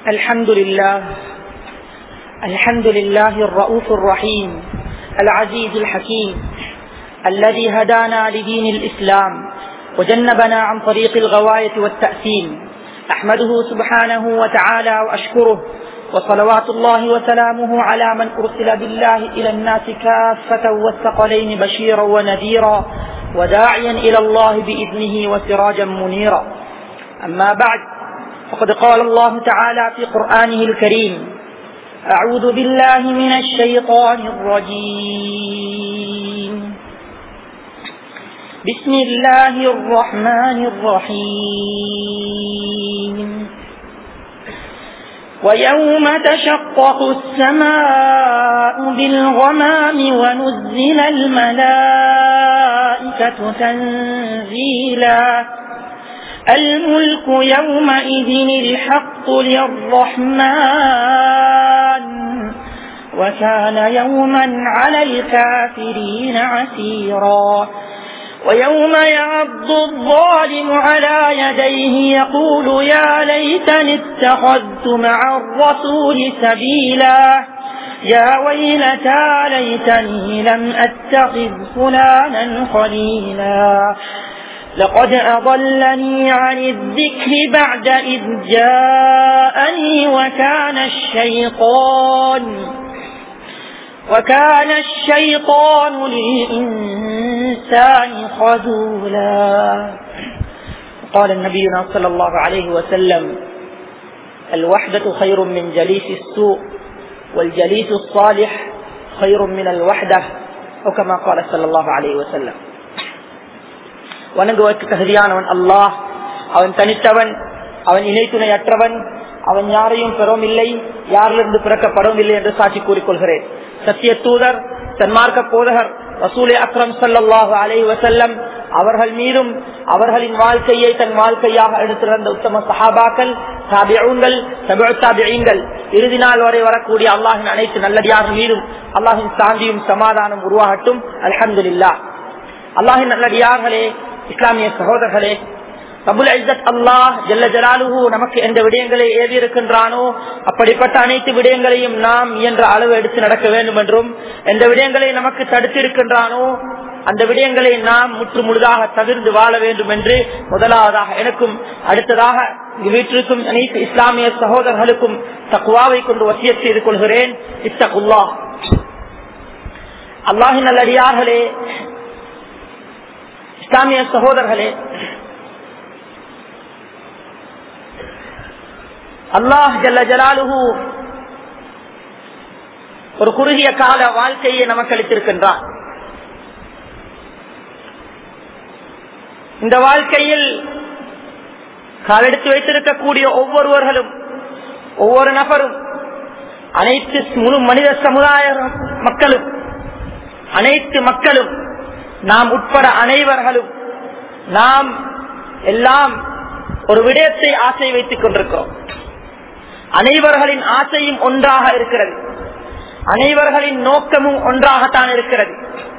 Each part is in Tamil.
الحمد لله الحمد لله الرؤوف الرحيم العزيز الحكيم الذي هدانا لدين الإسلام وجنبنا عن طريق الغواية والتأثيم أحمده سبحانه وتعالى وأشكره وصلوات الله وسلامه على من أرسل بالله إلى الناس كافة والثقلين بشيرا ونذيرا وداعيا إلى الله بإذنه وسراجا منيرا أما بعد فقد قال الله تعالى في قرآنه الكريم أعوذ بالله من الشيطان الرجيم بسم الله الرحمن الرحيم ويوم تشقق السماء بالغمام ونزل الملائكة تنزيلا الملك يومئذ الحق للرحمن وكان يوما على الكافرين عسيرا ويوم يعض الظالم على يديه يقول يا ليتني اتخذت مع الرسول سبيلا يا ويلتى ليتني لم اتخذ فلانا خليلا لقد أضلني عن الذكر بعد إذ جاءني وكان الشيطان وكان الشيطان للإنسان خذولا قال النبينا صلى الله عليه وسلم الوحدة خير من جليس السوء والجليس الصالح خير من الوحدة أو كما قال صلى الله عليه وسلم வணங்குவதற்கு தகுதியானவன் அல்லாஹ் அவன் தனித்தவன் அவன் இணைத்துணையற்றவன் அவன் யாரையும் பெறவும் இல்லை யாரிலிருந்து பிறக்கப்படவும் இல்லை என்று சாட்சி கூறிக்கொள்கிறேன் சத்திய தூதர் தன்மார்க்க போதகர் வசூலே அக்ரம் சல்லாஹு அலை வசல்லம் அவர்கள் மீதும் அவர்களின் வாழ்க்கையை தன் வாழ்க்கையாக எடுத்திருந்த உத்தம சஹாபாக்கள் தாபியங்கள் தாபியங்கள் இறுதி நாள் வரை வரக்கூடிய அல்லாஹின் அனைத்து நல்லடியார்கள் மீதும் அல்லாஹின் சாந்தியும் சமாதானம் உருவாகட்டும் அலமதுல்லா அல்லாஹின் நல்லடியார்களே இஸ்லாமிய சகோதரர்களே கபுல் ஐசத் அல்லாஹ் ஜல்ல ஜலாலுஹு நமக்கு எந்த விடயங்களை ஏவி இருக்கின்றானோ அப்படிப்பட்ட அனைத்து விடயங்களையும் நாம் இயன்ற அளவு எடுத்து நடக்க வேண்டும் என்றும் எந்த விடயங்களை நமக்கு தடுத்திருக்கின்றானோ அந்த விடயங்களை நாம் முற்று முழுதாக தவிர்ந்து வாழ வேண்டும் என்று முதலாவதாக எனக்கும் அடுத்ததாக வீட்டிற்கும் அனைத்து இஸ்லாமிய சகோதரர்களுக்கும் தக்குவாவை கொண்டு வசிய செய்து கொள்கிறேன் இத்தகுல்லா அல்லாஹின் நல்லடியார்களே இஸ்லாமிய சகோதரர்களே அல்லாஹ் ஜல்ல ஜலாலுஹு ஒரு குறுகிய கால வாழ்க்கையை நமக்கு அளித்திருக்கின்றான் இந்த வாழ்க்கையில் காலெடுத்து வைத்திருக்கக்கூடிய ஒவ்வொருவர்களும் ஒவ்வொரு நபரும் அனைத்து முழு மனித சமுதாய மக்களும் அனைத்து மக்களும் நாம் உட்பட அனைவர்களும் நாம் எல்லாம் ஒரு விடயத்தை ஆசை வைத்துக் கொண்டிருக்கிறோம் அனைவர்களின் ஆசையும் ஒன்றாக இருக்கிறது அனைவர்களின் நோக்கமும் ஒன்றாகத்தான் இருக்கிறது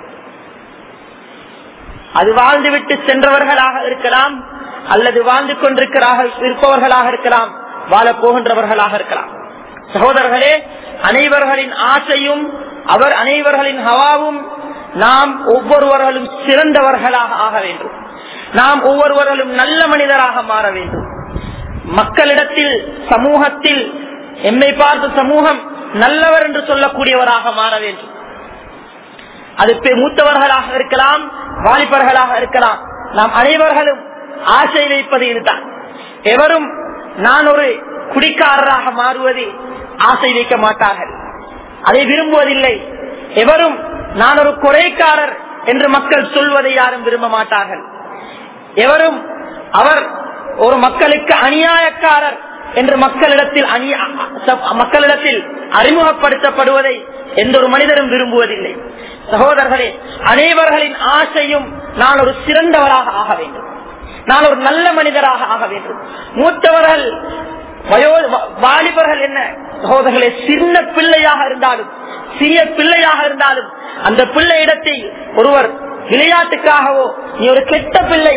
அது வாழ்ந்துவிட்டு சென்றவர்களாக இருக்கலாம் அல்லது வாழ்ந்து கொண்டிருக்கிறார்கள் இருப்பவர்களாக இருக்கலாம் வாழ போகின்றவர்களாக இருக்கலாம் சகோதரர்களே அனைவர்களின் ஆசையும் அவர் அனைவர்களின் ஹவாவும் நாம் ஒவ்வொருவர்களும் சிறந்தவர்களாக ஆக வேண்டும் நாம் ஒவ்வொருவர்களும் நல்ல மனிதராக மாற வேண்டும் மக்களிடத்தில் சமூகத்தில் எம்மை பார்த்த சமூகம் நல்லவர் என்று சொல்லக்கூடியவராக மாற வேண்டும் அது மூத்தவர்களாக இருக்கலாம் வாலிபர்களாக இருக்கலாம் நாம் அனைவர்களும் ஆசை வைப்பது இதுதான் எவரும் நான் ஒரு குடிக்காரராக மாறுவது ஆசை வைக்க மாட்டார்கள் அதை விரும்புவதில்லை எவரும் நான் ஒரு குறைக்காரர் என்று மக்கள் சொல்வதை யாரும் விரும்ப மாட்டார்கள் எவரும் அவர் ஒரு மக்களுக்கு அநியாயக்காரர் என்று மக்களிடத்தில் மக்களிடத்தில் அறிமுகப்படுத்தப்படுவதை எந்த ஒரு மனிதரும் விரும்புவதில்லை சகோதரர்களே அனைவர்களின் ஆசையும் நான் ஒரு சிறந்தவராக ஆக வேண்டும் நான் ஒரு நல்ல மனிதராக ஆக வேண்டும் மூத்தவர்கள் வயோ வாலிபர்கள் என்ன சகோதரர்களே சின்ன பிள்ளையாக இருந்தாலும் சிறிய பிள்ளையாக இருந்தாலும் அந்த பிள்ளை இடத்தை ஒருவர் விளையாட்டுக்காகவோ நீ ஒரு கெட்ட பிள்ளை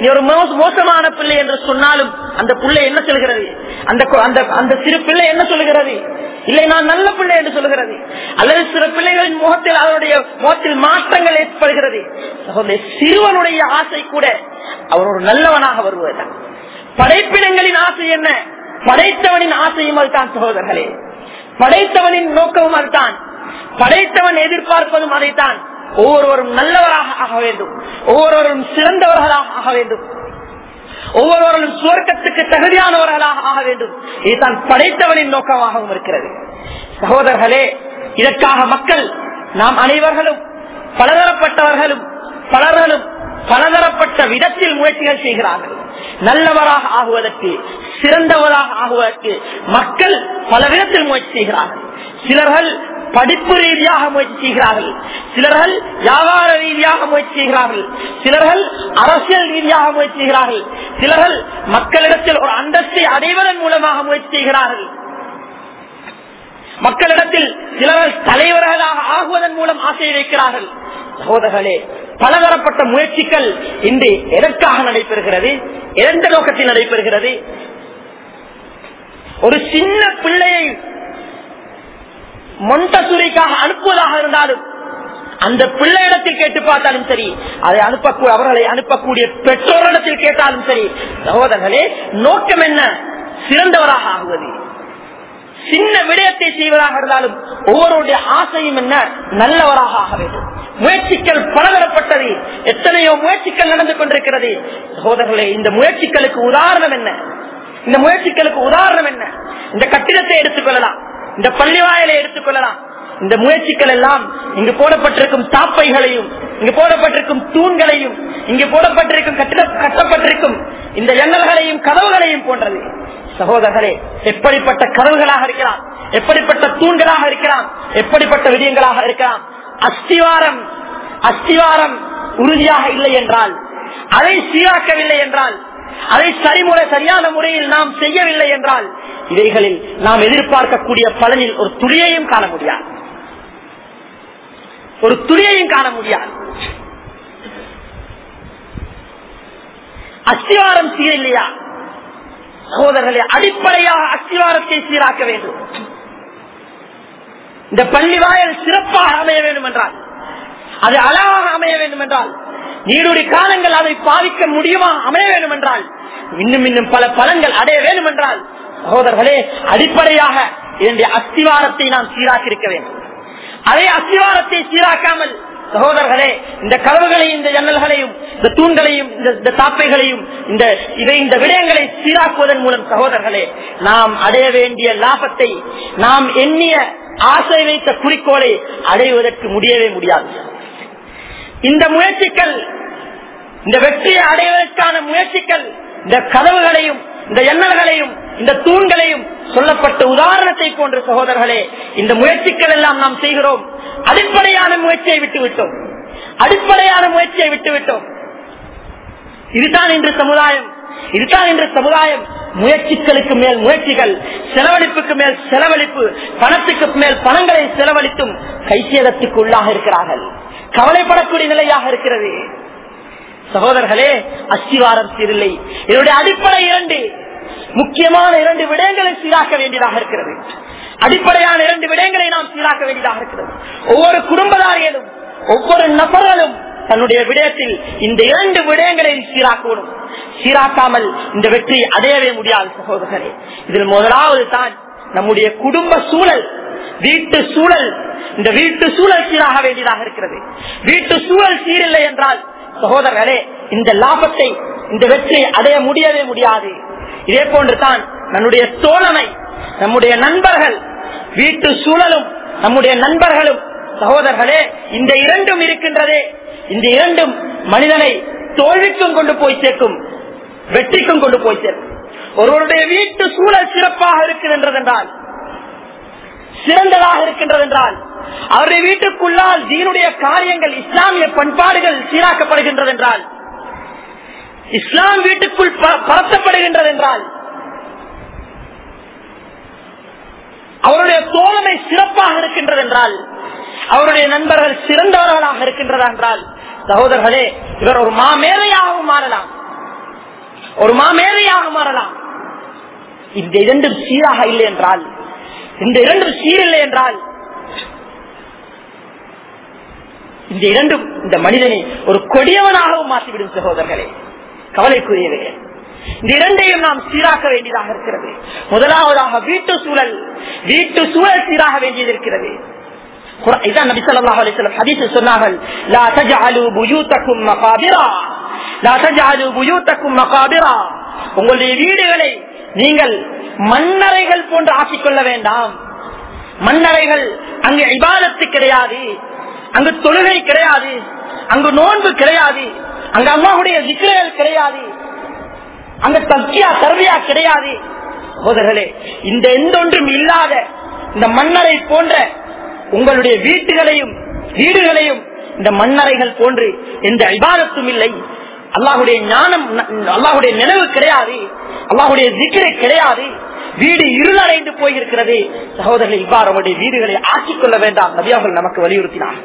நீ ஒரு மோச- மோசமான பிள்ளை என்று சொன்னாலும் அந்த பிள்ளை என்ன சொல்கிறது அந்த கு- அந்த அந்த சிறு பிள்ளை என்ன சொல்லுகிறது இல்லை நான் நல்ல பிள்ளை என்று சொல்லுகிறது அல்லது சில பிள்ளைகளின் முகத்தில் அவருடைய முகத்தில் மாற்றங்கள் ஏற்படுகிறது சகோதரி, சிறுவனுடைய ஆசை கூட அவன் ஒரு நல்லவனாக வருவதுதான் படைப்பினங்களின் ஆசை என்ன படைத்தவனின் ஆசையும் அதுதான் சகோதரர்களே படைத்தவனின் நோக்கமும் அதுதான் படைத்தவன் எதிர்பார்ப்பதும் அதைத்தான் ஒவ்வொருவரும் நல்லவராக ஆக வேண்டும் ஒவ்வொருவரும் சிறந்தவர்களாக ஆக வேண்டும் ஒவ்வொருவரும் சுவர்க்கத்துக்கு தகுதியானவர்களாக ஆக வேண்டும் இதுதான் படைத்தவனின் நோக்கமாகவும் இருக்கிறது சகோதரர்களே இதற்காக மக்கள் நாம் அனைவர்களும் பலதரப்பட்டவர்களும் பலர்களும் பலதரப்பட்ட விதத்தில் முயற்சிகள் செய்கிறார்கள் நல்லவராக ஆகுவதற்கு சிறந்தவராக ஆகுவதற்கு மக்கள் பல விதத்தில் முயற்சி செய்கிறார்கள் சிலர்கள் படிப்பு ரீதியாக முயற்சி செய்கிறார்கள் சிலர்கள் வியாபார ரீதியாக முயற்சி செய்கிறார்கள் சிலர்கள் அரசியல் ரீதியாக முயற்சி செய்கிறார்கள் சிலர்கள் மக்களிடத்தில் ஒரு அந்தஸ்தை அடைவதன் மூலமாக முயற்சி செய்கிறார்கள் மக்களிடத்தில் சிலர்கள் தலைவர்களாக ஆகுவதன் மூலம் ஆசை வைக்கிறார்கள் சகோதரர்களே பலதரப்பட்ட முயற்சிகள் இன்று எதற்காக நடைபெறுகிறது எந்த நோக்கத்தில் நடைபெறுகிறது ஒரு சின்ன பிள்ளையை மொண்டசுரிக்காக அனுப்புவதாக இருந்தாலும் அந்த பிள்ளையிடத்தில் கேட்டு பார்த்தாலும் சரி அதை அனுப்பக்கூடிய அவர்களை அனுப்பக்கூடிய பெற்றோரிடத்தில் கேட்டாலும் சரி சகோதரர்களே நோக்கம் என்ன சிறந்தவராக ஆகுவது சின்ன விடயத்தை செய்வதாக இருந்தாலும் ஒவ்வொருடைய ஆசையும் என்ன நல்லவராக ஆக வேண்டும் முயற்சிகள் பலதரப்பட்டது எத்தனையோ முயற்சிகள் நடந்து கொண்டிருக்கிறது சகோதரர்களே இந்த முயற்சிகளுக்கு உதாரணம் என்ன இந்த முயற்சிகளுக்கு உதாரணம் என்ன இந்த கட்டிடத்தை எடுத்துக்கொள்ளலாம் இந்த பள்ளி வாயலை எடுத்துக்கொள்ளலாம் இந்த முயற்சிகள் எல்லாம் இங்கு போடப்பட்டிருக்கும் தாப்பைகளையும் இங்கு போடப்பட்டிருக்கும் தூண்களையும் இங்கு போடப்பட்டிருக்கும் கட்டிட கட்டப்பட்டிருக்கும் இந்த எண்ணல்களையும் கதவுகளையும் போன்றது சகோதரர்களே எப்படிப்பட்ட கதவுகளாக இருக்கலாம் எப்படிப்பட்ட தூண்களாக இருக்கலாம் எப்படிப்பட்ட விடயங்களாக இருக்கலாம் அஸ்திவாரம் அஸ்திவாரம் உறுதியாக இல்லை என்றால் அதை சீராக்கவில்லை என்றால் அதை சரிமுறை சரியான முறையில் நாம் செய்யவில்லை என்றால் இவைகளில் நாம் எதிர்பார்க்கக்கூடிய பலனில் ஒரு துளியையும் காண முடியாது ஒரு துளியையும் காண முடியாது அஸ்திவாரம் சீரில்லையா சகோதரர்களே அடிப்படையாக அஸ்திவாரத்தை சீராக்க வேண்டும் இந்த பள்ளி வாயல் சிறப்பாக அமைய வேண்டும் என்றால் அது அழகாக அமைய வேண்டும் என்றால் நீடுடைய காலங்கள் அதை பாதிக்க முடியுமா அமைய வேண்டும் என்றால் இன்னும் இன்னும் பல பலன்கள் அடைய வேண்டும் என்றால் சகோதரர்களே அடிப்படையாக இதனுடைய அஸ்திவாரத்தை நாம் சீராக்கி இருக்க வேண்டும் அதே அஸ்திவாரத்தை சீராக்காமல் சகோதரர்களே இந்த கதவுகளையும் இந்த ஜன்னல்களையும் இந்த தூண்களையும் இந்த- இந்த தாப்பைகளையும் இந்த இவை இந்த விடயங்களை சீராக்குவதன் மூலம் சகோதரர்களே நாம் அடைய வேண்டிய லாபத்தை நாம் எண்ணிய ஆசை வைத்த குறிக்கோளை அடைவதற்கு முடியவே முடியாது இந்த முயற்சிகள் இந்த வெற்றியை அடைவதற்கான முயற்சிகள் இந்த கதவுகளையும் இந்த எண்ணல்களையும் இந்த தூண்களையும் சொல்லப்பட்ட உதாரணத்தை போன்ற சகோதரர்களே இந்த முயற்சிகள் எல்லாம் நாம் செய்கிறோம் அடிப்படையான முயற்சியை விட்டுவிட்டோம் அடிப்படையான முயற்சியை விட்டுவிட்டோம் இதுதான் இன்று சமுதாயம் இதுதான் இன்று சமுதாயம் முயற்சிகளுக்கு மேல் முயற்சிகள் செலவழிப்புக்கு மேல் செலவழிப்பு பணத்துக்கு மேல் பணங்களை செலவழித்தும் கைசேதத்துக்கு உள்ளாக இருக்கிறார்கள் கவலைப்படக்கூடிய நிலையாக இருக்கிறது சகோதரர்களே அஸ்திவாரம் சீரில்லை இதனுடைய அடிப்படை இரண்டு முக்கியமான இரண்டு விடயங்களை சீராக்க வேண்டியதாக இருக்கிறது அடிப்படையான இரண்டு விடயங்களை நாம் சீராக்க வேண்டியதாக இருக்கிறது ஒவ்வொரு குடும்பதாரிகளும் ஒவ்வொரு நபர்களும் தன்னுடைய விடயத்தில் இந்த இரண்டு விடயங்களை சீராக்கணும் சீராக்காமல் இந்த வெற்றி அடையவே முடியாது சகோதரர்களே இதில் முதலாவது தான் நம்முடைய குடும்ப சூழல் வீட்டு சூழல் இந்த வீட்டு சூழல் சீராக வேண்டியதாக இருக்கிறது வீட்டு சூழல் சீரில்லை என்றால் சகோதரர்களே இந்த லாபத்தை இந்த வெற்றியை அடைய முடியவே முடியாது இதே போன்று தான் நம்முடைய தோழமை நம்முடைய நண்பர்கள் வீட்டு சூழலும் நம்முடைய நண்பர்களும் சகோதரர்களே இந்த இரண்டும் இருக்கின்றதே இந்த இரண்டும் மனிதனை தோல்விக்கும் கொண்டு போய் சேர்க்கும் வெற்றிக்கும் கொண்டு போய் சேர்க்கும் ஒருவருடைய வீட்டு சூழல் சிறப்பாக இருக்கின்றது என்றால் சிறந்ததாக இருக்கின்றது என்றால் அவருடைய வீட்டுக்குள்ளால் தீனுடைய காரியங்கள் இஸ்லாமிய பண்பாடுகள் சீராக்கப்படுகின்றது என்றால் இஸ்லாம் வீட்டுக்குள் ப- பரத்தப்படுகின்றது என்றால் அவருடைய தோழமை சிறப்பாக இருக்கின்றது என்றால் அவருடைய நண்பர்கள் சிறந்தவர்களாக இருக்கின்றதா என்றால் சகோதரர்களே இவர் ஒரு மாமேதையாகவும் மாறலாம் ஒரு மாமேதையாக மாறலாம் இந்த இரண்டும் சீராக இல்லை என்றால் இந்த இரண்டும் சீரில்லை என்றால் இந்த இரண்டும் இந்த மனிதனை ஒரு கொடியவனாகவும் மாற்றிவிடும் சகோதரர்களே கவலைக்குரியவே இந்த இரண்டையும் நாம் சீராக்க வேண்டியதாக இருக்கிறது முதலாவதாக வீட்டு சூழல் வீட்டு சூழல் சீராக வேண்டியது இருக்கிறது இதான் நபி ஸல்லல்லாஹு அலைஹி வஸல்லம் ஹதீஸில் சொன்னார்கள் லா தஜஅலு புயூதக்கும் மகாபிரா லா தஜஅலு புயூதக்கும் மகாபிரா உங்களுடைய வீடுகளை நீங்கள் மண்ணறைகள் போன்று ஆக்கிக்கொள்ள வேண்டாம் மண்ணறைகள் அங்கு இபாதத்து கிடையாது அங்கு தொழுகை கிடையாது அங்கு நோன்பு கிடையாது அங்கு அம்மாவுடைய விக்கிரகள் கிடையாது அங்க தக்கியா தர்வியா கிடையாது சகோதரர்களே இந்த எந்த ஒன்றும் இல்லாத இந்த மண்ணறை போன்ற உங்களுடைய வீட்டுகளையும் வீடுகளையும் இந்த மண்ணறைகள் போன்று எந்த இபாதத்தும் இல்லை அல்லாஹுடைய ஞானம் அல்லாஹுடைய நினைவு கிடையாது அல்லாஹுடைய திக்கிரை கிடையாது வீடு இருளடைந்து போயிருக்கிறது சகோதரர்கள் இவ்வாறு அவருடைய வீடுகளை ஆக்கிக் கொள்ள வேண்டாம் நபியார்கள் நமக்கு வலியுறுத்தினார்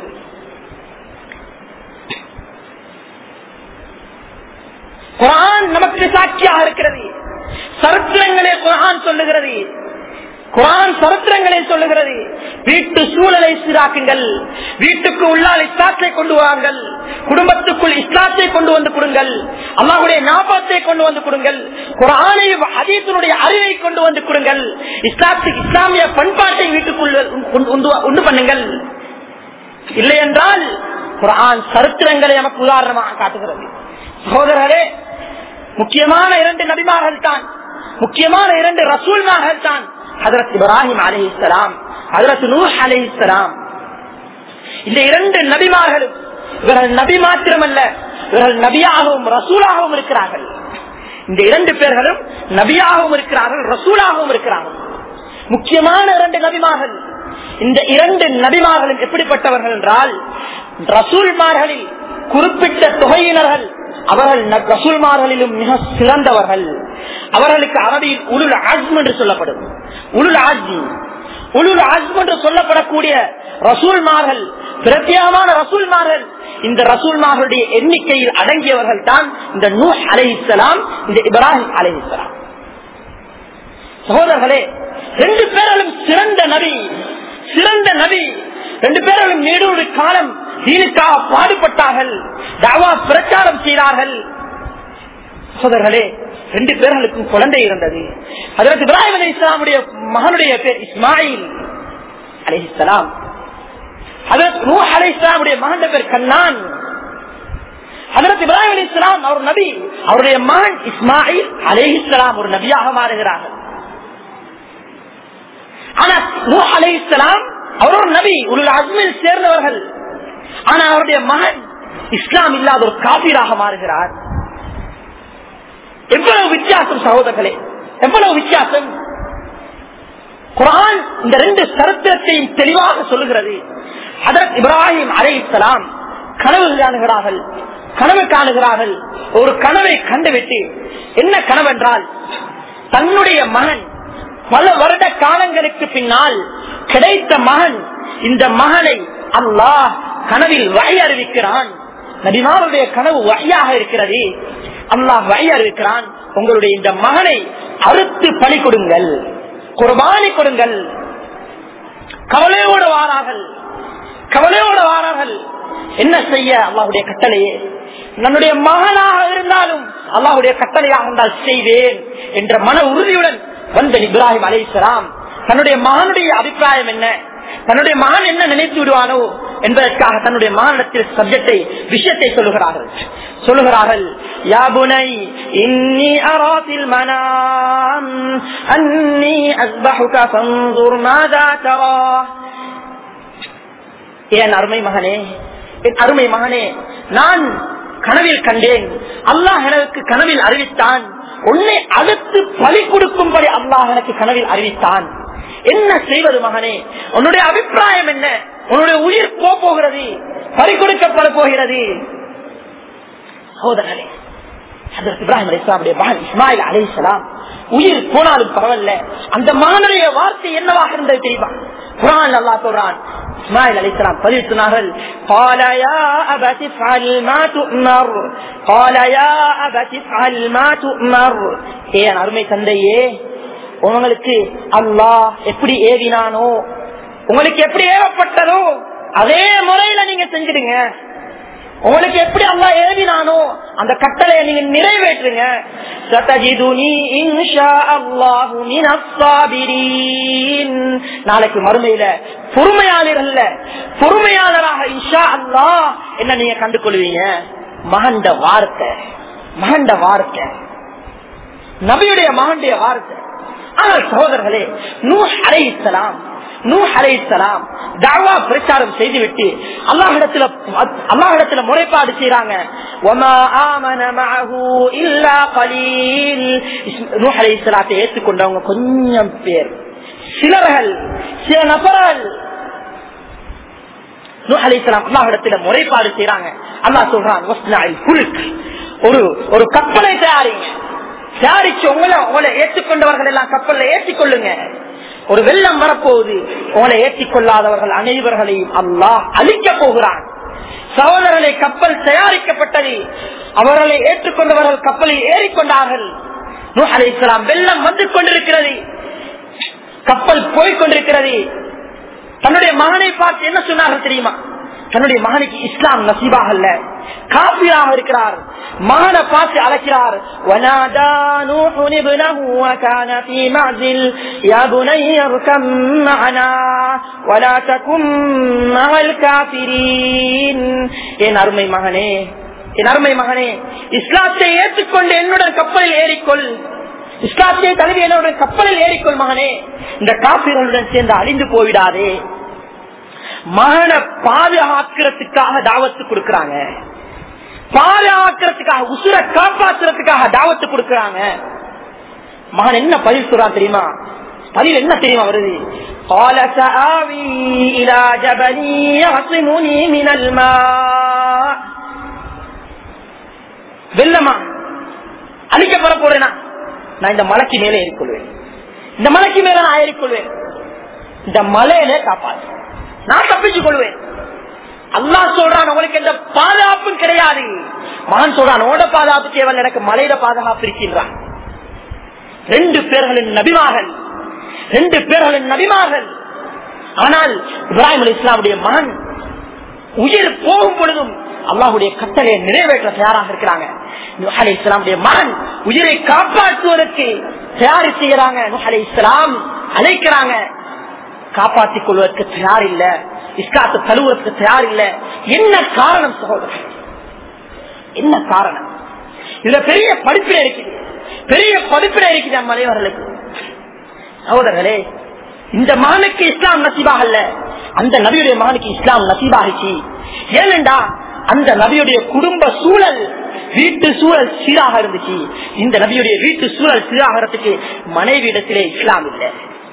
குரான் நமக்கு சாட்சியாக இருக்கிறது சரித்திரங்களே குரான் சொல்லுகிறது குரான் சரித்திரங்களை சொல்லுகிறது வீட்டு சூழலை சீராக்குங்கள் வீட்டுக்கு உள்ளால் இஸ்லாத்தை கொண்டு வாருங்கள் குடும்பத்துக்குள் இஸ்லாத்தை கொண்டு வந்து கொடுங்கள் அல்லாஹுடைய ஞாபகத்தை கொண்டு வந்து கொடுங்கள் குரானையும் அதீத்தினுடைய அறிவை கொண்டு வந்து கொடுங்கள் இஸ்லாத்துக்கு இஸ்லாமிய பண்பாட்டை வீட்டுக்குள் உண்டு பண்ணுங்கள் இல்லை என்றால் குரான் சரித்திரங்களை நமக்கு உதாரணமாக காட்டுகிறது சகோதரரே முக்கியமான இரண்டு நபிமார்கள் தான் முக்கியமான இரண்டு ரசூல்மார்கள் தான் ஹதரத் இப்ராஹிம் அலி இஸ்லாம் ஹதரத் நூஹ் அலி இஸ்லாம் இந்த இரண்டு நபிமார்களும் இவர்கள் நபி மாத்திரமல்ல இவர்கள் நபியாகவும் ரசூலாகவும் இருக்கிறார்கள் இந்த இரண்டு பேர்களும் நபியாகவும் இருக்கிறார்கள் ரசூலாகவும் இருக்கிறார்கள் முக்கியமான இரண்டு நபிமார்கள் இந்த இரண்டு நபிமார்களும் எப்படிப்பட்டவர்கள் என்றால் ரசூல்மார்களில் குறிப்பிட்ட தொகையினர்கள் அவர்கள் ரசூல்மார்களிலும் மிக சிறந்தவர்கள் அவர்களுக்கு அரபியில் உலுல் ஆஜ்ம் என்று சொல்லப்படும் உலுல் ஆஜ்ம் உலுல் ஆஜ்ம் என்று சொல்லப்படக்கூடிய ரசூல்மார்கள் பிரத்யேகமான ரசூல்மார்கள் இந்த ரசூல்மார்களுடைய எண்ணிக்கையில் அடங்கியவர்கள் தான் இந்த நூ அலை இஸ்லாம் இந்த இப்ராஹிம் அலை இஸ்லாம் சகோதரர்களே ரெண்டு பேர்களும் சிறந்த நபி சிறந்த நபி ரெண்டு பேர்களும் நீடூறு காலம் தீனுக்காக பாடுபட்டார்கள் தாவா பிரச்சாரம் செய்தார்கள் சகோதரர்களே ரெண்டு பேர்களுக்கும் குழந்தை இருந்தது அதற்கு இப்ராஹிம் அலி இஸ்லாமுடைய மகனுடைய பேர் இஸ்மாயில் அலி இஸ்லாம் அதற்கு நூ அலி இஸ்லாமுடைய மகன் பேர் கண்ணான் அதற்கு இப்ராஹிம் அலி இஸ்லாம் அவர் நபி அவருடைய மகன் இஸ்மாயில் அலி இஸ்லாம் ஒரு நபியாக மாறுகிறார்கள் ஆனா நூ அலி இஸ்லாம் அவர் ஒரு நபி ஒரு அஜ்மில் சேர்ந்தவர்கள் ஆனா அவருடைய மகன் இஸ்லாம் இல்லாத ஒரு காபீராக மாறுகிறார் எவ்வளவு வித்தியாசம் சகோதரர்களே எவ்வளவு வித்தியாசம் குரான் இந்த ரெண்டு சரித்திரத்தையும் தெளிவாக சொல்லுகிறது அதற்கு இப்ராஹிம் அலை இஸ்லாம் கனவு காணுகிறார்கள் கனவு காணுகிறார்கள் ஒரு கனவை கண்டுவிட்டு என்ன கனவு என்றால் தன்னுடைய மகன் பல வருட காலங்களுக்கு பின்னால் கிடைத்த மகன் இந்த மகனை அல்லாஹ் கனவில் வகை அறிவிக்கிறான் நபிமாருடைய கனவு வகையாக இருக்கிறது அல்லாஹ் வகை அறிவிக்கிறான் உங்களுடைய இந்த மகனை அறுத்து பலி கொடுங்கள் குர்பானி கொடுங்கள் கவலையோடு வாரார்கள் கவலையோடு வாரார்கள் என்ன செய்ய அல்லாஹுடைய கட்டளையே நம்முடைய மகனாக இருந்தாலும் அல்லாஹுடைய கட்டளையாக இருந்தால் செய்வேன் என்ற மன உறுதியுடன் வந்த இப்ராஹிம் அலைசலாம் தன்னுடைய மகனுடைய அபிப்பிராயம் என்ன தன்னுடைய மகன் என்ன நினைத்து விடுவானோ என்பதற்காக தன்னுடைய மகனிடத்தில் சப்ஜெக்டை விஷயத்தை சொல்லுகிறார்கள் சொல்லுகிறார்கள் யாபுனை இன்னி அராத்தில் மனாம் அன்னி அஸ்பஹுக ஃபன்துர் மாதா தரா என் அருமை மகனே என் அருமை மகனே நான் கனவில் கண்டேன் அல்லாஹ் எனக்கு கனவில் அறிவித்தான் உன்னை அடுத்து பலி கொடுக்கும்படி அல்லாஹ் எனக்கு கனவில் அறிவித்தான் என்ன செய்வது மகனே உன்னுடைய அபிப்பிராயம் என்ன உன்னுடைய உயிர் போ போகிறது பறி கொடுக்கப்பட போகிறது சகோதரனே இப்ராஹிம் அலிஸ்லாமுடைய மகன் இஸ்மாயில் அலிசலாம் உயிர் போனாலும் பரவாயில்ல அந்த மகனுடைய வார்த்தை என்னவாக இருந்தது தெரியுமா குரான் அல்லாஹ் சொல்றான் இஸ்மாயில் அலைஹிஸ்ஸலாம் பதிவு சொன்னார்கள் قال يا أبت افعل ما تؤمر قال يا أبت افعل ما تؤمر ஏன் அருமை தந்தையே உங்களுக்கு அல்லாஹ் எப்படி ஏவினானோ உங்களுக்கு எப்படி ஏவப்பட்டதோ அதே முறையில நீங்க செஞ்சிடுங்க உங்களுக்கு எப்படி அல்லா ஏவினானோ அந்த கட்டளையை நீங்க நிறைவேற்றுங்க சதஜிதுனி இன்ஷா அல்லாஹு மினஸ் சாபிரீன். நாளைக்கு மறுமையில பொறுமையாளர்கள்ல பொறுமையாளராக இன்ஷா அல்லாஹ் என்ன நீங்க கண்டு கொள்வீங்க மகண்ட வார்த்தை மகண்ட வார்த்தை நபியுடைய மகனுடைய வார்த்தை ஆனால் சகோதரர்களே நூ அலைசலாம் நூ அலைசலாம் தாவா பிரச்சாரம் செய்துவிட்டு அல்லாஹிடத்துல அல்லாஹிடத்துல முறைப்பாடு செய்யறாங்க وَمَا آمَنَ مَعَهُ إِلَّا قَلِيلٌ நூ அலைஹிஸ்ஸலாத்தை ஏற்றுக்கொண்டவங்க கொஞ்சம் பேர் சிலர்கள் சில நபர்கள் நூ அலைஹிஸ்ஸலாம் அல்லாஹிடத்துல முறைப்பாடு செய்யறாங்க அல்லாஹ் சொல்றான் வஸ்னாஇல் ஃபுல்க் ஒரு ஒரு கப்பலை தயாரிங்க தயாரிச்சு உங்களை உங்களை ஏற்றுக்கொண்டவர்கள் எல்லாம் கப்பல்ல ஏற்றிக்கொள்ளுங்க ஒரு வெள்ளம் வரப்போகுது உங்களை ஏற்றிக்கொள்ளாதவர்கள் அனைவர்களையும் அல்லாஹ் அழிக்க போகிறான் சகோதரர்களை கப்பல் தயாரிக்கப்பட்டது அவர்களை ஏற்றுக்கொண்டவர்கள் கப்பலில் ஏறிக்கொண்டார்கள் நூஹ் அலைஹிஸ்ஸலாம் வெள்ளம் வந்து கொண்டிருக்கிறது கப்பல் போய்கொண்டிருக்கிறது தன்னுடைய மகனை பார்த்து என்ன சொன்னார்கள் தெரியுமா தன்னுடைய மகனுக்கு இஸ்லாம் நசீபாக அல்ல காபிராக இருக்கிறார் மகனை பார்த்து அழைக்கிறார் وَنَادَى نُوحٌ ابْنَهُ وَكَانَ فِي مَعْزِلٍ يَا بُنَيَّ ارْكَبْ مَعَنَا وَلَا تَكُن مَعَ الْكَافِرِينَ என் அருமை மகனே என் அருமை மகனே இஸ்லாத்தை ஏற்றுக்கொண்டு என்னுடன் கப்பலில் ஏறிக்கொள் இஸ்லாத்தை தழுவி என்னுடன் கப்பலில் ஏறிக்கொள் மகனே இந்த காப்பீர்களுடன் சேர்ந்து அழிந்து போய்விடாதே மகனை பாதுகாக்கிறதுக்காக தாவத்து கொடுக்கறாங்க பாதுகாக்கிறதுக்காக உசுர காப்பாற்றுறதுக்காக தாவத்து கொடுக்கறாங்க மகன் என்ன பதில் சொல்றான் தெரியுமா பதில் என்ன தெரியுமா வருது قال سآوي إلى جبل يعصمني من الماء வெள்ளமா அழிக்கப்பட போறேனா நான் இந்த மலைக்கு மேலே ஏறிக்கொள்வேன் இந்த மலைக்கு மேல நான் ஏறிக்கொள்வேன் இந்த மலையில காப்பாற்று நான் தப்பிச்சு கொள்வேன் அல்லா சொல்றான் உங்களுக்கு எந்த பாதுகாப்பும் கிடையாது மகன் சொல்றான் ஓட பாதுகாப்பு தேவல் எனக்கு மலையில பாதுகாப்பு இருக்கின்றான் ரெண்டு பேர்களின் நபிமார்கள் ரெண்டு பேர்களின் நபிமார்கள் ஆனால் இப்ராஹிம் அலி இஸ்லாமுடைய மகன் உயிர் போகும் பொழுதும் அல்லாஹுடைய கட்டளையை நிறைவேற்ற தயாராக இருக்கிறாங்க அலி இஸ்லாமுடைய மகன் உயிரை காப்பாற்றுவதற்கு தயாரி செய்யறாங்க அலி இஸ்லாம் அழைக்கிறாங்க காப்பாற்றிக் கொள்வதற்கு தயார் இல்ல இஸ்லாத்தை தழுவதற்கு தயார் இல்ல என்ன காரணம் சகோதரர் என்ன காரணம் இதுல பெரிய படிப்பிட இருக்குது பெரிய படிப்பிட இருக்குது நம்ம அனைவர்களுக்கு சகோதரர்களே இந்த மகனுக்கு இஸ்லாம் நசீபாக அல்ல அந்த நபியுடைய மகனுக்கு இஸ்லாம் நசீபாகிச்சு ஏனென்றா அந்த நபியுடைய குடும்ப சூழல் வீட்டு சூழல் சீராக இருந்துச்சு இந்த நபியுடைய வீட்டு சூழல் சீராகிறதுக்கு மனைவி இடத்திலே இஸ்லாம் இல்லை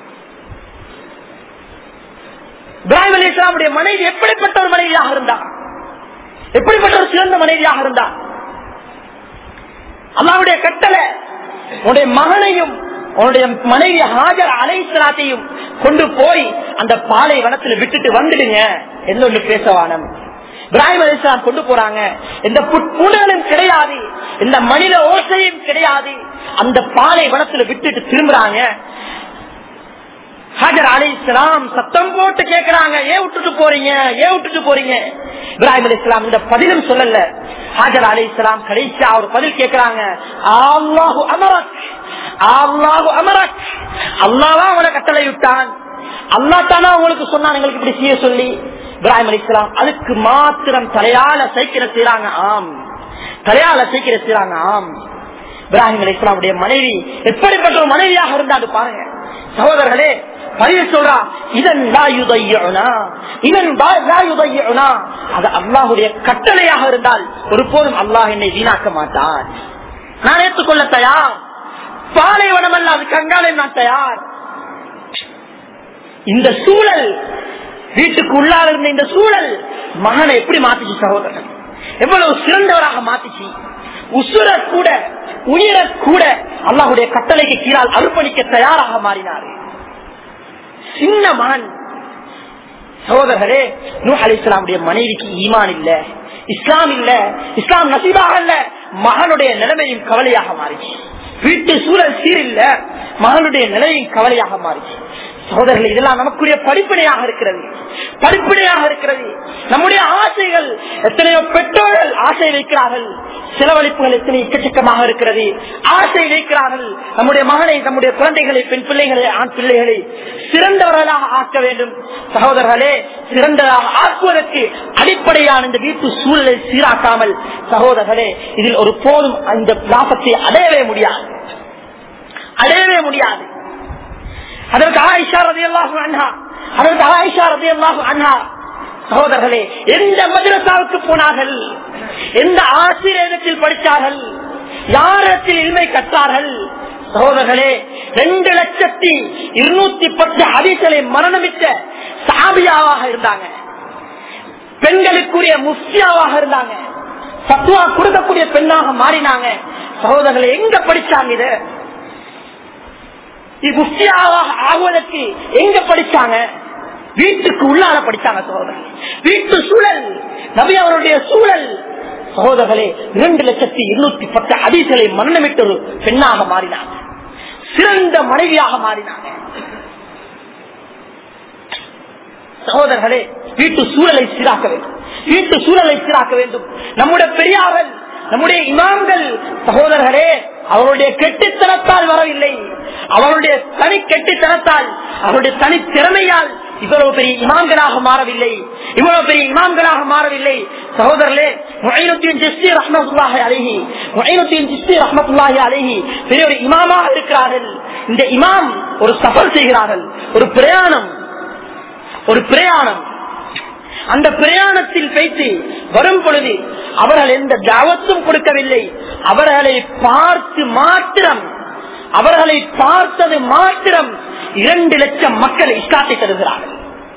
இப்ராஹிம் அலி இஸ்லாமுடைய மனைவி எப்படிப்பட்ட ஒரு மனைவியாக இருந்தா எப்படிப்பட்ட ஒரு சிறந்த மனைவியாக இருந்தா அல்லாவுடைய கட்டளை உன்னுடைய மகனையும் உன்னுடைய மனைவி ஹாஜர் அலைசலாத்தையும் கொண்டு போய் அந்த பாலை வனத்தில் விட்டுட்டு வந்துடுங்க எந்த பேசவானம் இப்ராஹிம் அலிஸ்லாம் கொண்டு போறாங்க எந்த புட்பூண்டுகளும் கிடையாது இந்த மனித ஓசையும் கிடையாது அந்த பாலை வனத்தில் விட்டுட்டு திரும்புறாங்க ஹாஜர் அலி இஸ்லாம் சத்தம் போட்டு கேக்குறாங்க ஏன் விட்டுட்டு போறீங்க ஏன் விட்டுட்டு போறீங்க இப்ராஹிம் அலி இஸ்லாம் இந்த பதிலும் சொல்லல ஹாஜர் அலி இஸ்லாம் கடைசியா அவர் பதில் கேக்குறாங்க அல்லாஹு அமரக் அல்லாஹு அமரக் அல்லாவா அவனை கட்டளை விட்டான் அல்லா தானா உங்களுக்கு சொன்னான் எங்களுக்கு இப்படி செய்ய சொல்லி இப்ராஹிம் அலி இஸ்லாம் அதுக்கு மாத்திரம் தலையால சைக்கிற செய்யறாங்க ஆம் தலையால சைக்கிற செய்யறாங்க ஆம் இப்ராஹிம் அலி இஸ்லாமுடைய மனைவி எப்படிப்பட்ட ஒரு மனைவியாக இருந்தாரு பாருங்க சகோதரர்களே பதிவு சொல்றா இதன் இதன் அது அல்லாஹுடைய கட்டளையாக இருந்தால் ஒருபோதும் அல்லாஹ் என்னை வீணாக்க மாட்டான் நான் ஏற்றுக்கொள்ள தயார் பாலைவனம் அல்ல அது கங்காலே நான் தயார் இந்த சூழல் வீட்டுக்கு உள்ளாக இருந்த இந்த சூழல் மகனை எப்படி மாத்திச்சு சகோதரன் எவ்வளவு சிறந்தவராக மாத்திச்சு உசுர கூட உயிர கூட அல்லாஹுடைய கட்டளைக்கு கீழால் அர்ப்பணிக்க தயாராக மாறினார் சின்ன மகன் சகோதரர்களே நூ அலி இஸ்லாமுடைய மனைவிக்கு ஈமான் இல்ல இஸ்லாம் இல்ல இஸ்லாம் நசீபாக இல்ல மகனுடைய நிலைமையும் கவலையாக மாறிச்சு வீட்டு சூழல் சீரில்ல மகனுடைய நிலையும் கவலையாக மாறிச்சு சகோதரர்கள் இதெல்லாம் நமக்குரிய படிப்பினையாக இருக்கிறது படிப்பினையாக இருக்கிறது நம்முடைய ஆசைகள் எத்தனையோ பெற்றோர்கள் ஆசை வைக்கிறார்கள் செலவழிப்புகள் எத்தனை எக்கச்சக்கமாக இருக்கிறது ஆசை வைக்கிறார்கள் நம்முடைய மகனை நம்முடைய குழந்தைகளை பெண் பிள்ளைகளை ஆண் பிள்ளைகளை சிறந்தவர்களாக ஆக்க வேண்டும் சகோதரர்களே சிறந்ததாக ஆக்குவதற்கு அடிப்படையான இந்த வீட்டு சூழலை சீராக்காமல் சகோதரர்களே இதில் ஒரு போதும் இந்த லாபத்தை அடையவே முடியாது அடையவே முடியாது அதற்கு ஆயிஷா ரதி அல்லாஹு அண்ணா அதற்கு ஆயிஷா ரதி அல்லாஹு அண்ணா சகோதரர்களே எந்த மதுரசாவுக்கு போனார்கள் எந்த ஆசிரியத்தில் படித்தார்கள் யாரத்தில் இன்மை கற்றார்கள் சகோதரர்களே ரெண்டு லட்சத்தி இருநூத்தி பத்து அதிகளை மரணமிட்ட சாபியாவாக இருந்தாங்க பெண்களுக்குரிய முஃப்தியாவாக இருந்தாங்க சத்துவா கொடுக்கக்கூடிய பெண்ணாக மாறினாங்க சகோதரர்களை எங்க படிச்சாங்க இது முஃப்தியாவாக ஆகுவதற்கு எங்க படிச்சாங்க வீட்டுக்கு உள்ளால படிச்சாங்க சகோதரர் வீட்டு சூழல் நபி அவருடைய சூழல் சகோதரர்களே இரண்டு லட்சத்தி இருநூத்தி பத்து அதிகளை மரணமிட்டு ஒரு பெண்ணாக மாறினாங்க சிறந்த மனைவியாக மாறினாங்க சகோதரர்களே வீட்டு சூழலை சீராக்க வேண்டும் வீட்டு சூழலை சீராக்க வேண்டும் நம்முடைய பெரியார்கள் நம்முடைய இமாம்கள் சகோதரர்களே அவருடைய கெட்டித்தனத்தால் வரவில்லை அவருடைய தனி கெட்டித்தனத்தால் அவருடைய தனி திறமையால் இவ்வளவு பெரிய இமாம்களாக மாறவில்லை இவ்வளவு பெரிய இமாம்களாக மாறவில்லை சகோதரர்களே முகைனுத்தீன் ஜிஸ்தி ரஹமத்துல்லாஹி அழகி முகைனுத்தீன் ஜிஸ்தி ரஹமத்துல்லாஹி அழகி பெரிய ஒரு இமாமாக இருக்கிறார்கள் இந்த இமாம் ஒரு சஃபர் செய்கிறார்கள் ஒரு பிரயாணம் ஒரு பிரயாணம் அந்த பிரயாணத்தில் வைத்து வரும் பொழுது அவர்கள் எந்த தாவத்தும் கொடுக்கவில்லை அவர்களை பார்த்து மாத்திரம் அவர்களை பார்த்தது மாத்திரம் இரண்டு லட்சம் மக்கள் இஸ்லாத்தை தருகிறார்கள்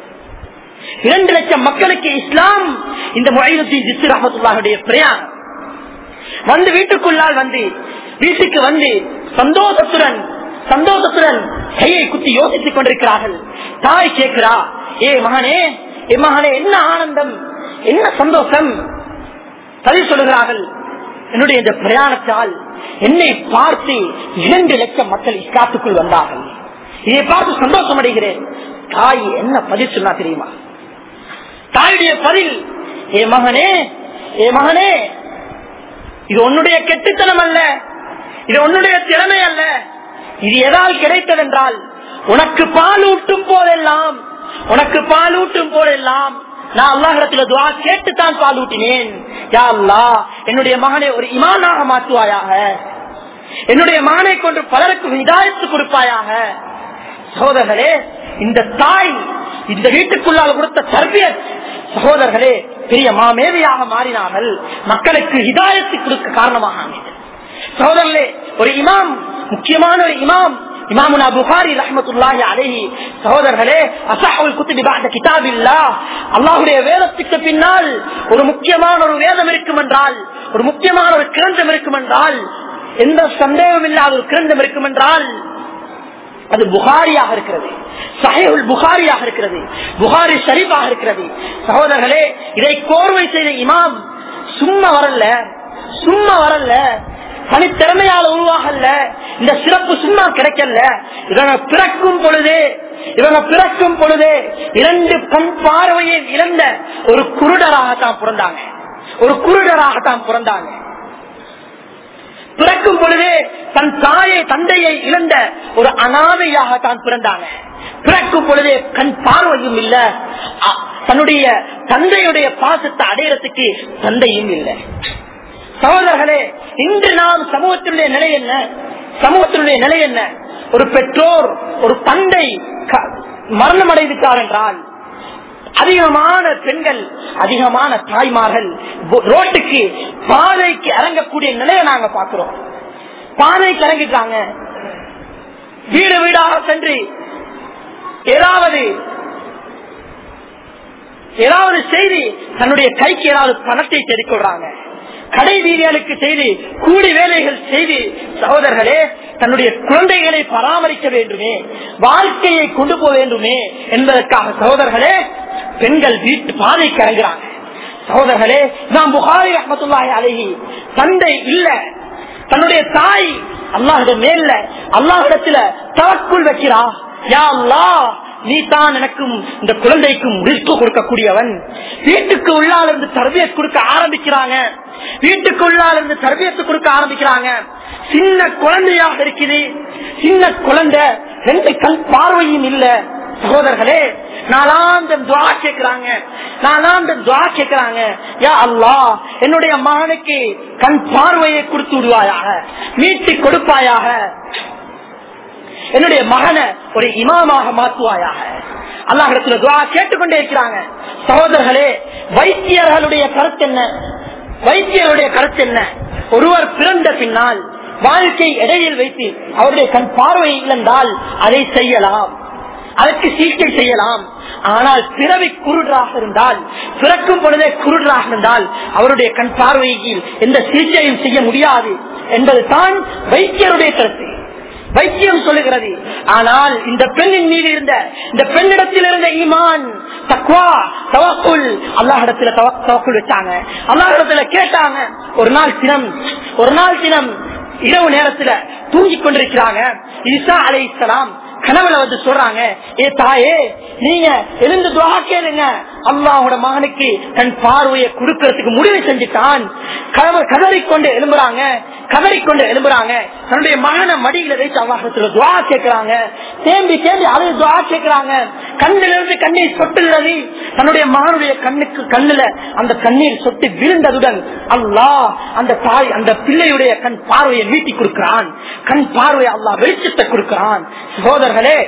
இரண்டு லட்சம் மக்களுக்கு இஸ்லாம் இந்த முறையுத்தி ஜிஸ்து ரஹமத்துல்லாவுடைய பிரயாணம் வந்து வீட்டுக்குள்ளால் வந்து வீட்டுக்கு வந்து சந்தோஷத்துடன் சந்தோஷத்துடன் கையை குத்தி யோசித்துக் கொண்டிருக்கிறார்கள் தாய் கேட்கிறா ஏ மகனே ஏ மகனே என்ன ஆனந்தம் என்ன சந்தோஷம் பதில் சொல்லுகிறார்கள் என்னுடைய இந்த பிரயாணத்தால் என்னை பார்த்து இரண்டு லட்சம் மக்கள் இஸ்லாத்துக்குள் வந்தார்கள் இதை பார்த்து சந்தோஷம் அடைகிறேன் தாய் என்ன பதில் சொன்னா தெரியுமா தாயுடைய பதில் ஏ மகனே ஏ மகனே இது உன்னுடைய கெட்டுத்தனம் அல்ல இது உன்னுடைய திறமை அல்ல இது எதால் கிடைத்ததென்றால் உனக்கு பால் ஊட்டும் போதெல்லாம் உனக்கு பால் ஊட்டும் போதெல்லாம் நான் அல்லாஹிடத்துல துவா கேட்டுத்தான் பால் ஊட்டினேன் யா அல்லா என்னுடைய மகனை ஒரு இமானாக மாற்றுவாயாக என்னுடைய மகனை கொண்டு பலருக்கு விதாயத்து கொடுப்பாயாக சகோதரர்களே இந்த தாய் இந்த வீட்டுக்குள்ளால் கொடுத்த தர்பியத் சகோதரர்களே பெரிய மாமேதையாக மாறினார்கள் மக்களுக்கு ஹிதாயத்து கொடுக்க காரணமாக அமைந்தது சகோதரர்களே ஒரு இமாம் முக்கியமான ஒரு இமாம் இமாமுனா புகாரி ரஹமத்துல்லாஹி அலைஹி சகோதரர்களே அசஹுல் குத்துபி பஅத கிதாபில்லாஹ் அல்லாஹ்வுடைய வேதத்துக்கு பின்னால் ஒரு முக்கியமான ஒரு வேதம் இருக்கும் என்றால் ஒரு முக்கியமான ஒரு கிரந்தம் இருக்கும் என்றால் எந்த சந்தேகம் இல்லாத ஒரு கிரந்தம் இருக்கும் என்றால் அது புகாரியாக இருக்கிறது சஹேவுல் புகாரியாக இருக்கிறது புகாரி ஷரீஃபாக இருக்கிறது சகோதரர்களே இதை கோர்வை செய்த இமாம் சும்மா வரல சும்மா வரல தனித்திறமையால உருவாகல இந்த சிறப்பு சும்மா கிடைக்கல இவங்க பிறக்கும் பொழுது இவங்க பிறக்கும் பொழுது இரண்டு கண் பார்வையை இழந்த ஒரு குருடராகத்தான் பிறந்தாங்க ஒரு குருடராகத்தான் பிறந்தாங்க பிறக்கும் பொழுதே தன் தாயை தந்தையை இழந்த ஒரு அனாதையாக தான் பிறந்தாங்க பிறக்கும் பொழுதே கண் பார்வையும் இல்ல அ- தன்னுடைய தந்தையுடைய பாசத்தை அடையறதுக்கு தந்தையும் இல்லை சகோதரர்களே இன்று நாம் சமூகத்தினுடைய நிலை என்ன சமூகத்தினுடைய நிலை என்ன ஒரு பெற்றோர் ஒரு தந்தை க- மரணம் அடைவிட்டார் என்றால் அதிகமான பெண்கள் அதிகமான தாய்மார்கள் போ- ரோட்டுக்கு பாதைக்கு இறங்கக்கூடிய நிலையை நாங்க பாக்குறோம் பாதைக்கு இறங்கிட்டாங்க வீடு வீடாக சென்று ஏதாவது ஏதாவது செய்தி தன்னுடைய கைக்கு ஏதாவது பணத்தை தேடிக்கொள்றாங்க கடை வீதிகளுக்கு செய்து கூலி வேலைகள் செய்து சகோதரர்களே தன்னுடைய குழந்தைகளை பராமரிக்க வேண்டுமே வாழ்க்கையை கொண்டு போக வேண்டுமே என்பதற்காக சகோதரர்களே பெண்கள் வீட்டு பாதைக்கு இறங்குறாங்க சகோதரர்களே நாம் புகாரி ரஹமத்துல்லாஹி அழகி தந்தை இல்ல தன்னுடைய தாய் அல்லாஹிடம் மேல அல்லாஹிடத்துல தவக்குள் வைக்கிறா யா அல்லாஹ் நீ தான் எனக்கும் இந்த குழந்தைக்கும் ரிஸ்க் கொடுக்கக்கூடியவன் வீட்டுக்கு உள்ளால இருந்து தர்பியத் கொடுக்க ஆரம்பிக்கிறாங்க வீட்டுக்கு உள்ளால இருந்து தர்பியத்து கொடுக்க ஆரம்பிக்கிறாங்க சின்ன குழந்தையாக இருக்குது சின்ன குழந்தை ரெண்டு கண் பார்வையும் இல்ல சகோதரர்களே நாலாந்தம் துவா கேட்கிறாங்க நாலாந்தம் துவா கேட்கிறாங்க யா அல்லாஹ் என்னுடைய மகனுக்கு கண் பார்வையை கொடுத்து விடுவாயாக மீட்டு கொடுப்பாயாக என்னுடைய மகனை ஒரு இமாமாக மாற்றுவாயாக அல்லாஹிடத்துல துவா கேட்டுக்கொண்டே இருக்கிறாங்க சகோதரர்களே வைத்தியர்களுடைய கருத்து என்ன வைத்தியருடைய கருத்து என்ன ஒருவர் பிறந்த பின்னால் வாழ்க்கை இடையில் வைத்து அவருடைய கண் பார்வை இழந்தால் அதை செய்யலாம் அதற்கு சிகிச்சை செய்யலாம் ஆனால் பிறவி குருடராக இருந்தால் பிறக்கும் பொழுதே குருடராக இருந்தால் அவருடைய கண் பார்வையில் எந்த சிகிச்சையும் செய்ய முடியாது என்பது தான் வைத்தியருடைய கருத்து வைத்தியம் சொல்லுகிறது ஆனால் இந்த பெண்ணின் மீது இருந்த இந்த பெண்ணிடத்தில் இருந்த ஈமான் தக்வா தவக்குள் அல்லாஹிடத்துல தவக்குள் வச்சாங்க அல்லாஹிடத்துல கேட்டாங்க ஒரு நாள் தினம் ஒரு நாள் தினம் இரவு நேரத்துல தூங்கிக் கொண்டிருக்கிறாங்க ஈசா அலை இஸ்லாம் கனவுல வந்து சொல்றாங்க ஏ தாயே நீங்க எழுந்து துவா கேளுங்க அல்லாவோட மகனுக்கு தன் பார்வையை கொடுக்கறதுக்கு முடிவு செஞ்சுட்டான் கதறிக்கொண்டு எழும்புறாங்க கதறிக்கொண்டு எழும்புறாங்க தன்னுடைய மகனை மடியில வைத்து அல்லாஹத்துல துவா கேட்கிறாங்க தேம்பி தேம்பி அதை துவா கேட்கிறாங்க கண்ணில இருந்து கண்ணீர் சொட்டுகிறது தன்னுடைய மகனுடைய கண்ணுக்கு கண்ணுல அந்த கண்ணீர் சொட்டு விழுந்ததுடன் அல்லாஹ் அந்த தாய் அந்த பிள்ளையுடைய கண் பார்வையை மீட்டி கொடுக்கிறான் கண் பார்வையை அல்லாஹ் வெளிச்சத்தை கொடுக்கிறான் சகோதரர்களே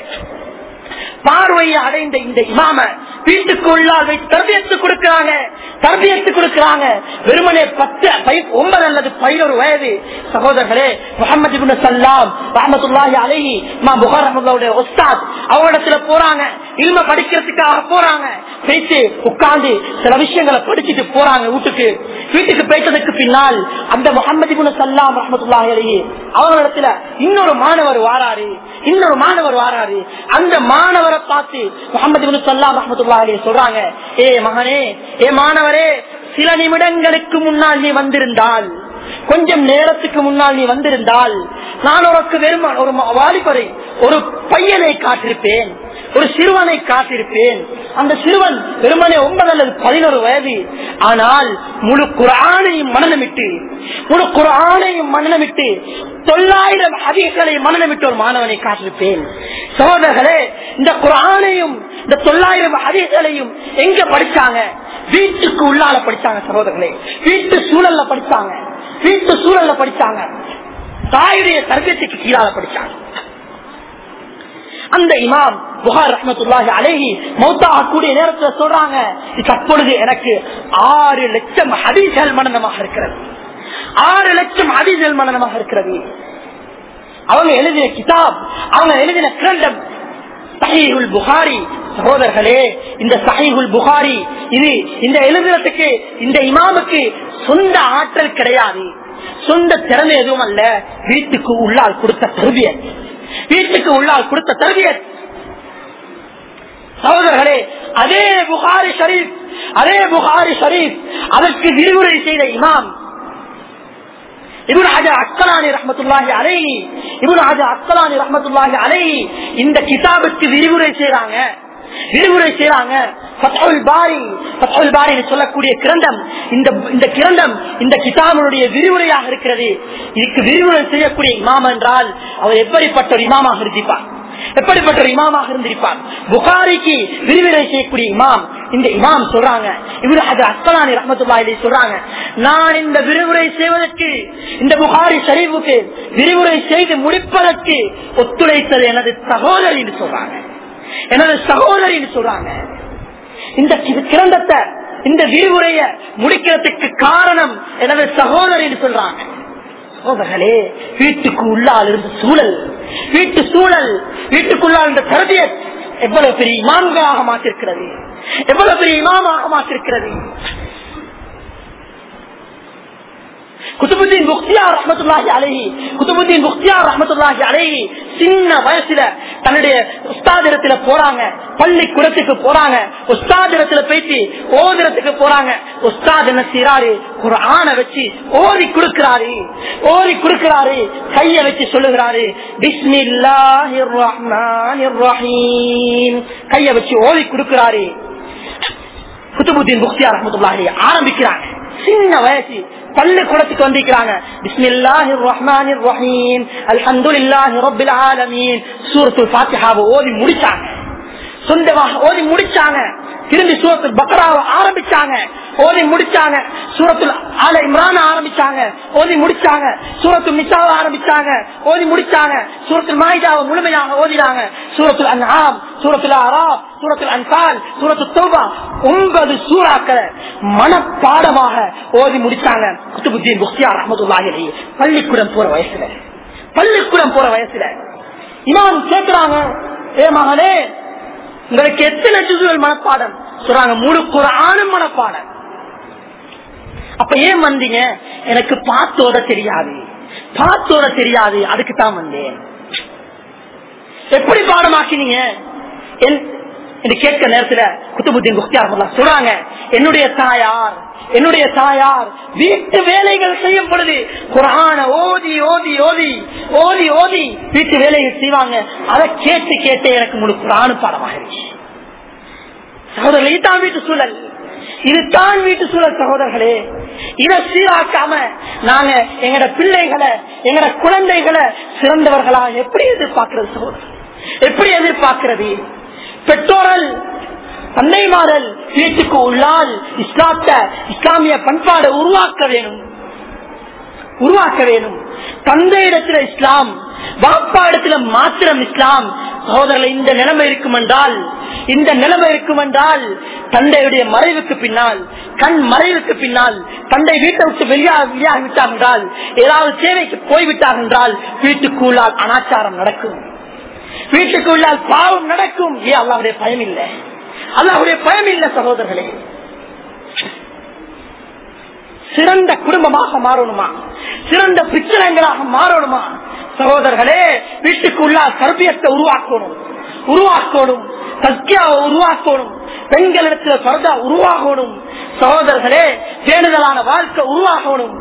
பார்வையை அடைந்த இந்த இமாம வீட்டுக்கு உள்ளால் வைத்து தர்பியத்து கொடுக்கிறாங்க தர்பியத்து கொடுக்கிறாங்க வெறுமனே பத்து ஒன்பது அல்லது பதினோரு வயது சகோதரர்களே முகமது இப்னு சல்லாம் ரஹமத்துல்லாஹி அலைஹி மா புகார் ரஹமத்துல்லாஹுடைய உஸ்தாத் அவரிடத்துல போறாங்க இல்ம படிக்கிறதுக்காக போறாங்க பேசி உட்கார்ந்து சில விஷயங்களை படிச்சுட்டு போறாங்க வீட்டுக்கு வீட்டுக்கு போயிட்டதுக்கு பின்னால் அந்த முகமது இப்னு சல்லாம் ரஹமத்துல்லாஹி அலைஹி அவரிடத்துல இன்னொரு மாணவர் வாராரு இன்னொரு மாணவர் வாராரு அந்த மாணவரை பார்த்து முகமது இப்னு சல்லாம் ரஹமத்துல்லாஹி அலைஹி சொல்றாங்க ஏ மகனே ஏ மாணவரே சில நிமிடங்களுக்கு முன்னால் நீ வந்திருந்தால் கொஞ்சம் நேரத்துக்கு முன்னால் நீ வந்திருந்தால் நான் உனக்கு வெறும் ஒரு வாலிபரை ஒரு பையனை காட்டிருப்பேன் ஒரு சிறுவனை காட்டிருப்பேன் அந்த சிறுவன் வெறுமனே ஒன்பது அல்லது பதினோரு வயது ஆனால் முழு குரானையும் மனநமிட்டு முழு குரானையும் மனநமிட்டு தொள்ளாயிரம் அதிகளை மனநமிட்டு ஒரு மாணவனை காட்டிருப்பேன் சகோதரர்களே இந்த குரானையும் இந்த தொள்ளாயிரம் அதிகளையும் எங்க படிச்சாங்க வீட்டுக்கு உள்ளால படிச்சாங்க சகோதரர்களே வீட்டு சூழல்ல படிச்சாங்க வீட்டு சூழல்ல படிச்சாங்க தாயுடைய தர்க்கத்துக்கு கீழால படிச்சாங்க அந்த இமாம் புகார் ரஹமத்துல்லாஹி அலேஹி மௌத்தாக கூடிய நேரத்தில் சொல்றாங்க தற்பொழுது எனக்கு ஆறு லட்சம் ஹதீசல் மனநமாக இருக்கிறது ஆறு லட்சம் ஹதீசல் மனநமாக இருக்கிறது அவங்க எழுதின கிதாப் அவங்க எழுதின கிரண்டம் சஹீஹுல் புகாரி சகோதரர்களே இந்த சஹீஹுல் புகாரி இது இந்த எழுதுறதுக்கு இந்த இமாமுக்கு சொந்த ஆற்றல் கிடையாது சொந்த திறமை எதுவும் அல்ல வீட்டுக்கு உள்ளால் கொடுத்த தருவியத் வீட்டுக்கு உள்ளால் கொடுத்த தருவியத் சகோதரர்களே அதே புகாரி ஷரீப் அதே புகாரி ஷரீப் அதற்கு விரிவுரை செய்த இமாம் இபுன் ஹஜர் அக்கலானி ரஹமத்துல்லாஹி அலைஹி இபுன் ஹஜர் அக்கலானி ரஹமத்துல்லாஹி அலைஹி இந்த கிதாபுக்கு விரிவுரை செய்றாங்க விரிவுரை செய்யறாங்க சொல்லக்கூடிய கிரந்தம் இந்த இந்த கிரந்தம் இந்த கிதாபனுடைய விரிவுரையாக இருக்கிறது இதுக்கு விரிவுரை செய்யக்கூடிய இமாம் என்றால் அவர் எப்படிப்பட்ட ஒரு இமாமாக இருந்திருப்பார் எப்படிப்பட்ட ஒரு இமாமாக இருந்திருப்பார் புகாரிக்கு விரிவுரை செய்யக்கூடிய இமாம் இந்த இமாம் சொல்றாங்க இவரு அது அஸ்கலானி ரஹமத்துல்லாஹி சொல்றாங்க நான் இந்த விரிவுரை செய்வதற்கு இந்த புகாரி ஷரீஃபுக்கு விரிவுரை செய்து முடிப்பதற்கு ஒத்துழைத்தது எனது சகோதரின்னு சொல்றாங்க எனது சகோதரின்னு சொல்றாங்க இந்த கிரந்தத்தை இந்த விரிவுரைய முடிக்கிறதுக்கு காரணம் எனது சகோதரின்னு சொல்றாங்க சகோதரர்களே வீட்டுக்கு உள்ளால் இருந்த சூழல் வீட்டு சூழல் வீட்டுக்குள்ளால் இருந்த தரதிய எவ்வளவு பெரிய இமாம்களாக மாற்றிருக்கிறது எவ்வளவு பெரிய இமாமாக மாற்றிருக்கிறது குத்துபுத்தீன் முக்தியார் ரஹமத்துல்லாஹி அலைஹி குத்துபுத்தீன் முக்தியார் ரஹமத்துல்லாஹி அலைஹி சின்ன வயசுல தன்னுடைய உஸ்தாதிரத்துல போறாங்க பள்ளிக்கூடத்துக்கு போறாங்க உஸ்தாதிரத்துல போயிட்டு ஓதிரத்துக்கு போறாங்க உஸ்தாத் என்ன செய்யறாரு ஒரு ஆணை வச்சு ஓதி கொடுக்கிறாரு ஓதி கொடுக்கிறாரு கைய வச்சு சொல்லுகிறாரு பிஸ்மில்லாஹிர் ரஹ்மானிர் ரஹீம் கைய வச்சு ஓதி கொடுக்கிறாரு குத்துபுத்தீன் முக்தியார் ரஹமத்துல்லாஹி ஆரம்பிக்கிறாங்க சின்ன வயசு பள்ளி குளத்துக்கு வந்திருக்கிறாங்க பிஸ்மில்லாஹி ரஹ்மானிர் ரஹீம் அல்ஹம்துலில்லாஹி ரப்பில் ஆலமீன் சூரத்துல் ஃபாத்திஹாவை ஓதி முடிச்சாங்க சொந்தமாக ஓதி முடிச்சாங்க திரும்பி சூரத்துல் பக்ராவை ஆரம்பிச்சாங்க ஓதி முடிச்சாங்க சூரத்துல் ஆல இம்ரான் ஆரம்பிச்சாங்க ஓதி முடிச்சாங்க சூரத்துல் நிசாவை ஆரம்பிச்சாங்க ஓதி முடிச்சாங்க சூரத்துல் மாயிதாவை முழுமையாக ஓதினாங்க சூரத்துல் அன்ஆம் சூரத்துல் அராப் சூரத்துல் அன்பால் சூரத்துல் தௌபா ஒன்பது சூறாக்களை மனப்பாடமாக ஓதி முடிச்சாங்க குத்துபுத்தீன் முக்தியார் ரஹமத்துல்லாஹி பள்ளிக்கூடம் போற வயசுல பள்ளிக்கூடம் போற வயசுல இமாம் கேட்கிறாங்க ஏ மகனே உங்களுக்கு எத்தனை ஜுசுகள் மனப்பாடம் சொல்றாங்க முழு குரானும் மனப்பாடம் அப்ப ஏன் வந்தீங்க எனக்கு பாத்தோட தெரியாது பாத்தோட தெரியாது அதுக்கு தான் வந்தேன் எப்படி பாடமாக்கினீங்க என்- என்று கேட்க நேரத்துல குத்துபுத்தீன் குஸ்தியார் சொல்றாங்க என்னுடைய தாயார் என்னுடைய தாயார் வீட்டு வேலைகள் செய்யும் பொழுது குரான ஓதி ஓதி ஓதி ஓதி ஓதி வீட்டு வேலைகள் செய்வாங்க அதை கேட்டு கேட்டு எனக்கு முழு குரானு பாடமாயிருச்சு சகோதரர்களே இதுதான் வீட்டு சூழல் இதுதான் வீட்டு சூழல் சகோதரர்களே இதை சீராக்காம நாங்க எங்கட பிள்ளைகளை எங்கட குழந்தைகளை சிறந்தவர்களா எப்படி எதிர்பார்க்கிறது சகோதரர் எப்படி எதிர்பார்க்கிறது பெற்றோர்கள் தன்னைமாறல் வீட்டுக்கு உள்ளால் இஸ்லாத்த இஸ்லாமிய பண்பாடை உருவாக்க வேணும் உருவாக்க வேணும் தந்தை இடத்துல இஸ்லாம் பாப்பா இடத்துல மாத்திரம் இஸ்லாம் சகோதரர்கள் இந்த நிலைமை இருக்கும் என்றால் இந்த நிலைமை இருக்கும் என்றால் தந்தையுடைய மறைவுக்கு பின்னால் கண் மறைவுக்கு பின்னால் தந்தை வீட்டை விட்டு வெளியாக வெளியாக விட்டார் என்றால் ஏதாவது சேவைக்கு போய்விட்டார் என்றால் வீட்டுக்குள்ளால் அனாச்சாரம் நடக்கும் வீட்டுக்குள்ளால் பாவம் நடக்கும் ஏன் அல்லாவுடைய பயம் இல்லை அல்லாவுடைய பயம் இல்லை சகோதரர்களே சிறந்த குடும்பமாக மாறணுமா சிறந்த பிச்சனங்களாக மாறணுமா சகோதரர்களே வீட்டுக்குள்ளா கருப்பியத்தை உருவாக்கணும் உருவாக்கணும் சத்தியாவை உருவாக்கணும் பெண்களிடத்துல பரதா உருவாகணும் சகோதரர்களே தேடுதலான வாழ்க்கை உருவாகணும்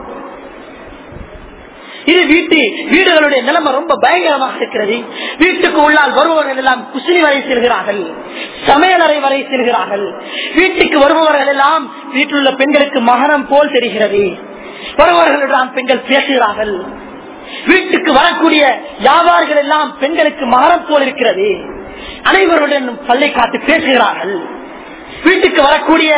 இது வீட்டு வீடுகளுடைய நிலைமை ரொம்ப பயங்கரமாக இருக்கிறது வீட்டுக்கு உள்ளால் வருபவர்கள் எல்லாம் குசினி வரை செல்கிறார்கள் சமையலறை வரை செல்கிறார்கள் வீட்டுக்கு வருபவர்கள் எல்லாம் வீட்டில் உள்ள பெண்களுக்கு மகனம் போல் தெரிகிறது வருபவர்களிடம் பெண்கள் பேசுகிறார்கள் வீட்டுக்கு வரக்கூடிய வியாபாரிகள் எல்லாம் பெண்களுக்கு மகரம் போல் இருக்கிறது அனைவருடன் பல்லை காத்து பேசுகிறார்கள் வீட்டுக்கு வரக்கூடிய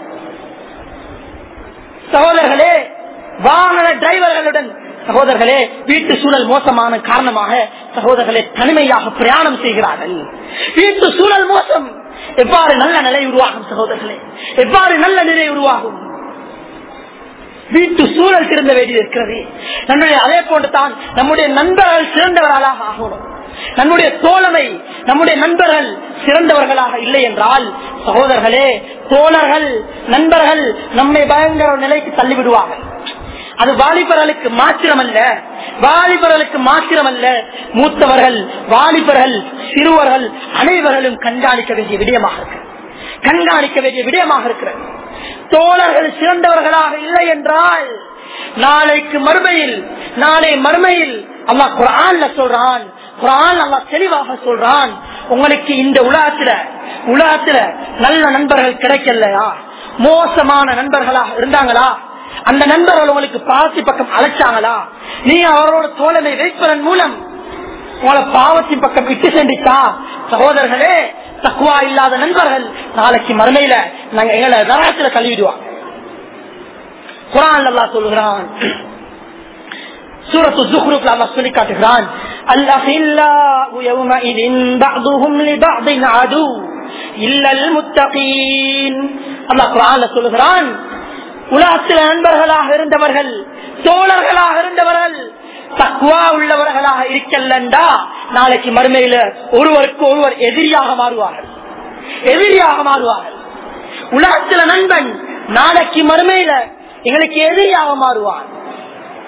சகோதரர்களே வாகன டிரைவர்களுடன் சகோதரர்களே வீட்டு சூழல் மோசமான காரணமாக சகோதரர்களே தனிமையாக பிரயாணம் செய்கிறார்கள் வீட்டு சூழல் மோசம் எவ்வாறு நல்ல நிலை உருவாகும் சகோதரர்களே எவ்வாறு நல்ல நிலை உருவாகும் வீட்டு சூழல் திருந்த வேண்டியது இருக்கிறது நம்முடைய அதே போன்று தான் நம்முடைய நண்பர்கள் சிறந்தவர்களாக ஆகணும் நம்முடைய தோழமை நம்முடைய நண்பர்கள் சிறந்தவர்களாக இல்லை என்றால் சகோதரர்களே தோழர்கள் நண்பர்கள் நம்மை பயங்கர நிலைக்கு தள்ளிவிடுவார்கள் அது வாலிபர்களுக்கு மாத்திரமல்ல வாலிபர்களுக்கு மாத்திரமல்ல மூத்தவர்கள் வாலிபர்கள் சிறுவர்கள் அனைவர்களும் கண்காணிக்க வேண்டிய விடயமாக இருக்கு கண்காணிக்க வேண்டிய விடயமாக இருக்கிறது தோழர்கள் சிறந்தவர்களாக இல்லை என்றால் நாளைக்கு மறுமையில் நாளை மறுமையில் அல்லா குரான்ல சொல்றான் குரான் அல்லா தெளிவாக சொல்றான் உங்களுக்கு இந்த உலகத்துல உலகத்துல நல்ல நண்பர்கள் கிடைக்கலையா மோசமான நண்பர்களாக இருந்தாங்களா அந்த நண்பர்கள் உங்களுக்கு பாவத்தி பக்கம் அழைச்சாங்களா நீ அவரோட தோழமை வைப்பதன் மூலம் உங்களை பாவத்தின் பக்கம் இட்டு சென்றிட்டா சகோதரர்களே தக்குவா இல்லாத நண்பர்கள் நாளைக்கு மறுமையில நாங்க எங்களை நரகத்துல தள்ளிவிடுவாங்க குரான் அல்லா சொல்லுகிறான் சூரத்து ஜுஹ்ருப்ல அல்லாஹ் சொல்லி காட்டுகிறான் الأخلاء يومئذ بعضهم لبعض عدو إلا المتقين அல்லாஹ் குரான்ல சொல்லுகிறான் உலகத்தில் நண்பர்களாக இருந்தவர்கள் தோழர்களாக இருந்தவர்கள் தக்குவா உள்ளவர்களாக இருக்கல்லண்டா நாளைக்கு மறுமையில ஒருவருக்கு ஒருவர் எதிரியாக மாறுவார்கள் எதிரியாக மாறுவார்கள் உலகத்துல நண்பன் நாளைக்கு மறுமையில எங்களுக்கு எதிரியாக மாறுவான்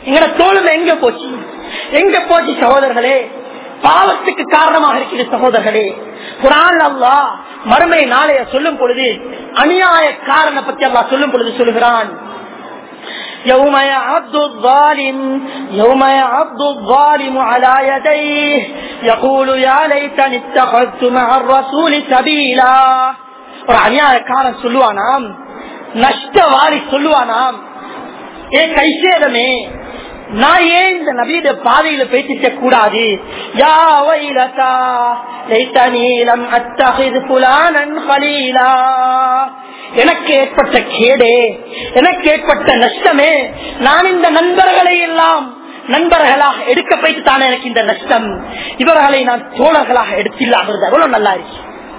எங்கட தோழமை எங்க போச்சு எங்க போச்சு சகோதரர்களே பாவத்துக்கு காரணமாக இருக்கிற சகோதரர்களே குரான் அல்லா மறுமை நாளைய சொல்லும் பொழுது அநியாய காரண பத்தி அல்லா சொல்லும் பொழுது சொல்லுகிறான் يوم يعض الظالم يوم يعض الظالم على يديه يقول يا ليتني اتخذت مع الرسول سبيلا ஒரு அநியாயக்காரன் சொல்லுவானாம் நஷ்டவாரி சொல்லுவானாம் ஏ கைசேதமே நான் ஏன் இந்த நபீத பாதையில பேசிக்க கூடாது யா வைலதா லைத்தனி லம் அத்தஹிது ஃபுலானன் கலீலா எனக்கு ஏற்பட்ட கேடே எனக்கு ஏற்பட்ட நஷ்டமே நான் இந்த நண்பர்களை எல்லாம் நண்பர்களாக எடுக்க போயிட்டு தானே எனக்கு இந்த நஷ்டம் இவர்களை நான் தோழர்களாக எடுத்தில்லாமல் எவ்வளவு நல்லா இருக்கு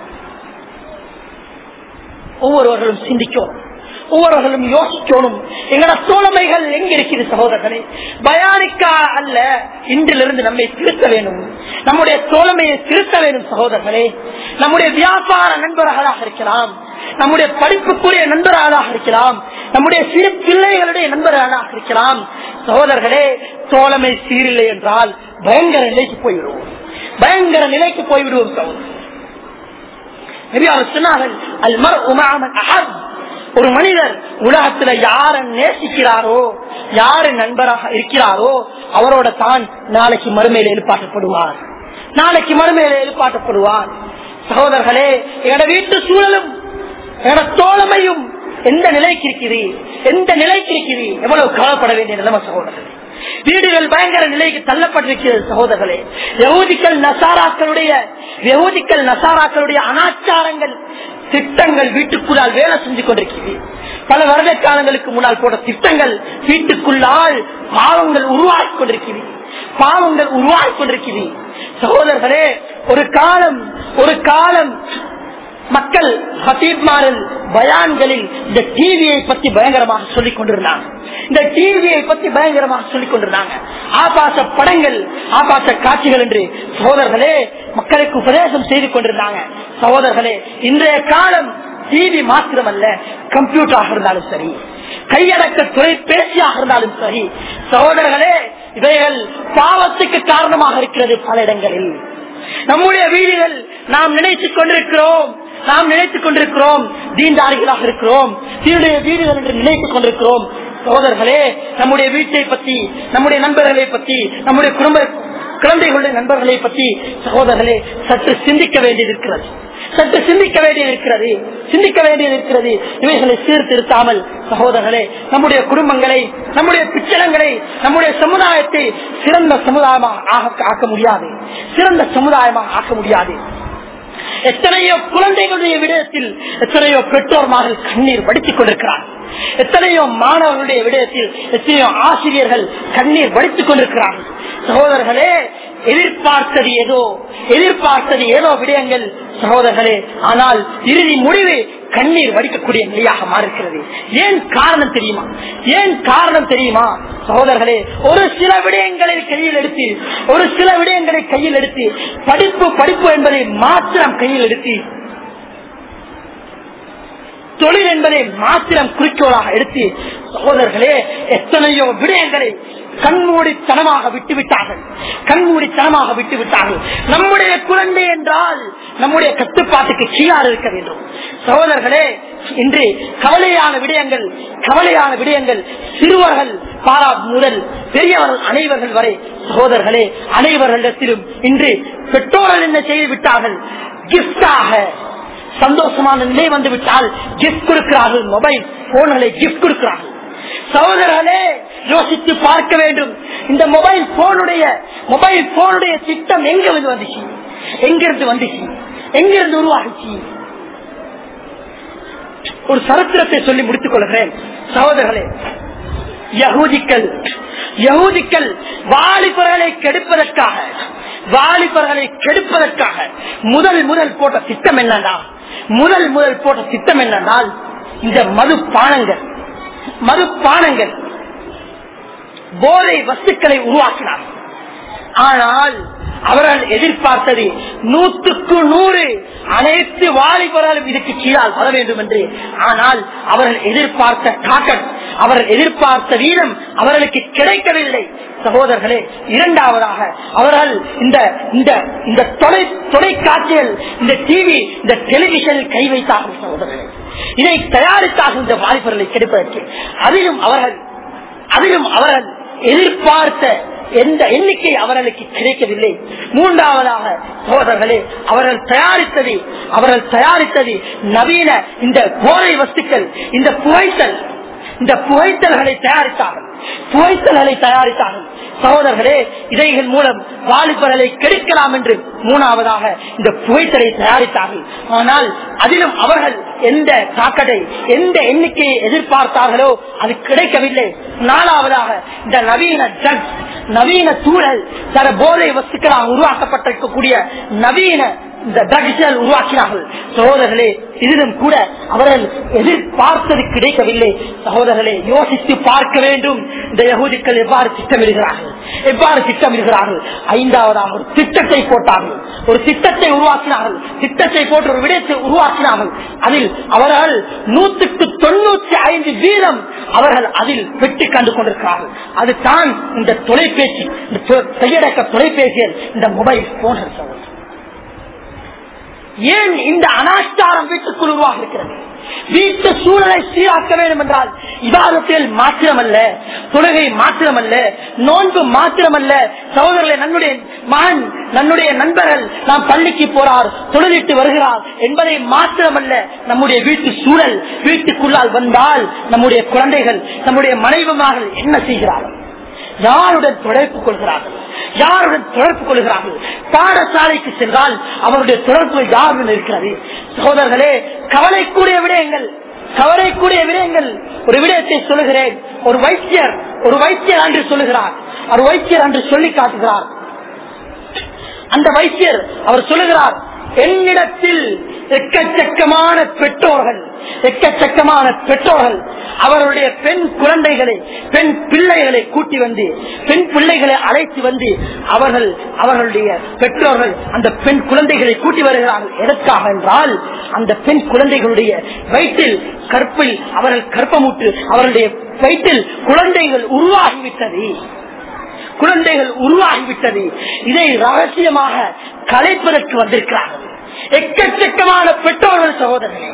ஒவ்வொருவர்களும் சிந்திக்கும் ஒவ்வொருவர்களும் யோசிக்கணும் எங்களோட தோழமைகள் எங்க இருக்குது சகோதரர்களே பயானிக்கா அல்ல இன்றிலிருந்து நம்மை திருத்த வேணும் நம்முடைய தோழமையை திருத்த வேணும் சகோதரர்களே நம்முடைய வியாபார நண்பர்களாக இருக்கலாம் நம்முடைய படிப்புக்குரிய நண்பர்களாக இருக்கலாம் நம்முடைய சிறு பிள்ளைகளுடைய நண்பர்களாக இருக்கலாம் சகோதரர்களே தோழமை சீரில்லை என்றால் பயங்கர நிலைக்கு போய்விடுவோம் பயங்கர நிலைக்கு போய்விடுவோம் சகோதரர் சொன்னார்கள் அல்மர் உமாமன் அஹத் ஒரு மனிதர் உலகத்துல யார நேசிக்கிறாரோ யாரு நண்பராக இருக்கிறாரோ அவரோட தான் நாளைக்கு மறுமையில எழுப்பாட்டப்படுவார் நாளைக்கு மறுமையில எழுப்பாட்டப்படுவார் சகோதரர்களே எங்களோட வீட்டு சூழலும் எங்களோட தோழமையும் எந்த நிலைக்கு இருக்குது எந்த நிலைக்கு இருக்குது எவ்வளவு கவலைப்பட வேண்டிய நிலைமை சகோதரர்களே வீடுகள் பயங்கர நிலைக்கு தள்ளப்பட்டிருக்கிறது சகோதரர்களே யகுதிகள் நசாராக்களுடைய யகுதிகள் நசாராக்களுடைய அனாச்சாரங்கள் திட்டங்கள் வீட்டுக்குள்ளால் வேலை செஞ்சு கொண்டிருக்கிறது பல வருட காலங்களுக்கு முன்னால் போட்ட திட்டங்கள் வீட்டுக்குள்ளால் பாவங்கள் உருவாகி கொண்டிருக்கிறது பாவங்கள் உருவாகி கொண்டிருக்கிறது சகோதரர்களே ஒரு காலம் ஒரு காலம் மக்கள் ஹபீப்மாரில் பயான்களில் இந்த டிவியை பத்தி பயங்கரமாக சொல்லிக் கொண்டிருந்தாங்க இந்த டிவியை பத்தி பயங்கரமாக சொல்லிக் கொண்டிருந்தாங்க ஆபாச படங்கள் ஆபாச காட்சிகள் என்று சகோதரர்களே மக்களுக்கு உபதேசம் செய்து கொண்டிருந்தாங்க சகோதரர்களே இன்றைய காலம் டிவி மாத்திரமல்ல கம்ப்யூட்டராக இருந்தாலும் சரி கையடக்க தொலைபேசியாக இருந்தாலும் சரி சகோதரர்களே இவைகள் பாவத்துக்கு காரணமாக இருக்கிறது பல இடங்களில் நம்முடைய வீடுகள் நாம் நினைத்துக் கொண்டிருக்கிறோம் நாம் நினைத்துக் கொண்டிருக்கிறோம் தீண்டாரிகளாக இருக்கிறோம் தீனுடைய வீடுகள் என்று நினைத்துக் கொண்டிருக்கிறோம் சகோதரர்களே நம்முடைய வீட்டை பற்றி நம்முடைய நண்பர்களை பற்றி நம்முடைய குடும்ப குழந்தைகளுடைய நண்பர்களை பற்றி சகோதரர்களே சற்று சிந்திக்க வேண்டியது இருக்கிறது சற்று சிந்திக்க வேண்டியது இருக்கிறது சிந்திக்க வேண்டியது இருக்கிறது இவைகளை சீர்திருத்தாமல் சகோதரர்களே நம்முடைய குடும்பங்களை நம்முடைய பிச்சளங்களை நம்முடைய சமுதாயத்தை சிறந்த சமுதாயமாக ஆக்க முடியாது சிறந்த சமுதாயமாக ஆக்க முடியாது எத்தனையோ குழந்தைகளுடைய விடயத்தில் எத்தனையோ பெற்றோர்மார்கள் கண்ணீர் வடித்துக் கொண்டிருக்கிறார் எத்தனையோ மாணவர்களுடைய விடயத்தில் எத்தனையோ ஆசிரியர்கள் கண்ணீர் வடித்துக் கொண்டிருக்கிறார்கள் சகோதரர்களே எதிர்பார்த்தது ஏதோ எதிர்பார்த்தது ஏதோ விடயங்கள் சகோதரர்களே ஆனால் இறுதி முடிவு கண்ணீர் வடிக்கக்கூடிய நிலையாக மாறுகிறது ஏன் காரணம் தெரியுமா ஏன் காரணம் தெரியுமா சகோதரர்களே ஒரு சில விடயங்களை கையில் எடுத்து ஒரு சில விடயங்களை கையில் எடுத்து படிப்பு படிப்பு என்பதை மாத்திரம் கையில் எடுத்து தொழில் என்பதை மாத்திரம் குறிக்கோளாக எடுத்து சகோதரர்களே எத்தனையோ விடயங்களை கண்மூடித்தனமாக விட்டுவிட்டார்கள் கண்மூடித்தனமாக விட்டு விட்டார்கள் நம்முடைய குழந்தை என்றால் நம்முடைய கட்டுப்பாட்டுக்கு கீழாக இருக்க வேண்டும் சகோதரர்களே இன்று கவலையான விடயங்கள் கவலையான விடயங்கள் சிறுவர்கள் பாரா முதல் பெரியவர்கள் அனைவர்கள் வரை சகோதரர்களே அனைவர்களிடத்திலும் இன்று பெற்றோர்கள் என்ன செய்து விட்டார்கள் கிஃப்டாக சந்தோஷமான நிலை வந்து விட்டால் கிஃப்ட் கொடுக்கிறார்கள் மொபைல் போன்களை கிஃப்ட் கொடுக்கிறார்கள் சகோதரர்களே யோசித்து பார்க்க வேண்டும் இந்த மொபைல் போனுடைய மொபைல் போனுடைய திட்டம் எங்க வந்து வந்துச்சு எங்கிருந்து வந்துச்சு எங்கிருந்து உருவாகிச்சு ஒரு சரித்திரத்தை சொல்லி முடித்துக் கொள்கிறேன் சகோதரர்களே யகூதிக்கள் யகூதிக்கள் வாலிபர்களை கெடுப்பதற்காக வாலிபர்களை கெடுப்பதற்காக முதல் முதல் போட்ட திட்டம் என்னன்னா முதல் முதல் போட்ட திட்டம் என்னன்னால் இந்த மது பானங்கள் மது பானங்கள் போதை வஸ்துக்களை உருவாக்கினார் ஆனால் அவர்கள் எதிர்பார்த்தது நூற்றுக்கு நூறு அனைத்து வாலிபர்களும் இதுக்கு கீழால் வர வேண்டும் என்று ஆனால் அவர்கள் எதிர்பார்த்த காக்கட் அவர்கள் எதிர்பார்த்த வீதம் அவர்களுக்கு கிடைக்கவில்லை சகோதரர்களே இரண்டாவதாக அவர்கள் இந்த இந்த இந்த தொலை தொலைக்காட்சிகள் இந்த டிவி இந்த டெலிவிஷனில் கை வைத்தார்கள் சகோதரர்களே இதை தயாரித்தார்கள் இந்த வாய்ப்புகளை கிடைப்பதற்கு அதிலும் அவர்கள் அதிலும் அவர்கள் எதிர்பார்த்த எந்த எண்ணிக்கை அவர்களுக்கு கிடைக்கவில்லை மூன்றாவதாக சோதர்களே அவர்கள் தயாரித்தது அவர்கள் தயாரித்தது நவீன இந்த போதை வஸ்துக்கள் இந்த புகைத்தல் இந்த புகைத்தல்களை தயாரித்தார்கள் புகைத்தல்களை தயாரித்தார்கள் சகோதரர்களே இதைகள் மூலம் வாலிபர்களை கெடுக்கலாம் என்று மூணாவதாக இந்த புகைத்தலை தயாரித்தார்கள் ஆனால் அதிலும் அவர்கள் எந்த தாக்கத்தை எந்த எண்ணிக்கையை எதிர்பார்த்தார்களோ அது கிடைக்கவில்லை நாலாவதாக இந்த நவீன ட்ரக்ஸ் நவீன சூழல் தர போதை வஸ்துக்களாக உருவாக்கப்பட்டிருக்கக்கூடிய நவீன இந்த ட்ரக்ஸ்கள் உருவாக்கினார்கள் சகோதரர்களே இதிலும் கூட அவர்கள் எதிர்பார்த்தது கிடைக்கவில்லை சகோதரர்களே யோசித்து பார்க்க வேண்டும் இந்த யகுதிக்கள் எவ்வாறு திட்டமிடுகிறார்கள் எவ்வாறு திட்டமிடுகிறார்கள் ஐந்தாவதாக ஒரு திட்டத்தை போட்டார்கள் ஒரு திட்டத்தை உருவாக்கினார்கள் திட்டத்தை போட்டு ஒரு விடயத்தை உருவாக்கினார்கள் அதில் அவர்கள் நூற்றுக்கு தொண்ணூற்றி ஐந்து வீதம் அவர்கள் அதில் வெற்றி கண்டு கொண்டிருக்கிறார்கள் அதுதான் இந்த தொலைபேசி இந்த கையடக்க தொலைபேசிகள் இந்த மொபைல் போன்கள் சகோதரர் ஏன் இந்த அனாச்சாரம் வீட்டுக்குள் உருவாக இருக்கிறது வீட்டு சூழலை சீராக்க வேண்டும் என்றால் இவாதத்தில் மாத்திரமல்ல தொழுகை மாத்திரமல்ல நோன்பு மாத்திரமல்ல சகோதரர்களை நன்னுடைய மகன் நன்னுடைய நண்பர்கள் நாம் பள்ளிக்கு போறார் தொழிலிட்டு வருகிறார் என்பதை மாத்திரமல்ல நம்முடைய வீட்டு சூழல் வீட்டுக்குள்ளால் வந்தால் நம்முடைய குழந்தைகள் நம்முடைய மனைவிமார்கள் என்ன செய்கிறார்கள் யாருடன் தொடர்பு கொள்கிறார்கள் யாருடன் தொடர்பு கொள்கிறார்கள் பாடசாலைக்கு சென்றால் அவருடைய தொடர்பு யாருடன் இருக்கிறது சகோதரர்களே கவலைக்கூடிய விடயங்கள் கவலைக்கூடிய விடயங்கள் ஒரு விடயத்தை சொல்லுகிறேன் ஒரு வைத்தியர் ஒரு வைத்தியர் அன்று சொல்லுகிறார் ஒரு வைத்தியர் அன்று சொல்லி காட்டுகிறார் அந்த வைத்தியர் அவர் சொல்லுகிறார் என்னிடத்தில் எக்கச்சக்கமான பெற்றோர்கள் எக்கச்சக்கமான பெற்றோர்கள் அவருடைய பெண் குழந்தைகளை பெண் பிள்ளைகளை கூட்டி வந்து பெண் பிள்ளைகளை அழைத்து வந்து அவர்கள் அவர்களுடைய பெற்றோர்கள் அந்த பெண் குழந்தைகளை கூட்டி வருகிறார்கள் எதற்காக என்றால் அந்த பெண் குழந்தைகளுடைய வயிற்றில் கற்பில் அவர்கள் கற்பமுற்று அவர்களுடைய வயிற்றில் குழந்தைகள் உருவாகிவிட்டது குழந்தைகள் உருவாகிவிட்டது இதை ரகசியமாக கலைப்பதற்கு வந்திருக்கிறார்கள் எக்கச்சக்கமான பெற்றோர்கள் சகோதரர்கள்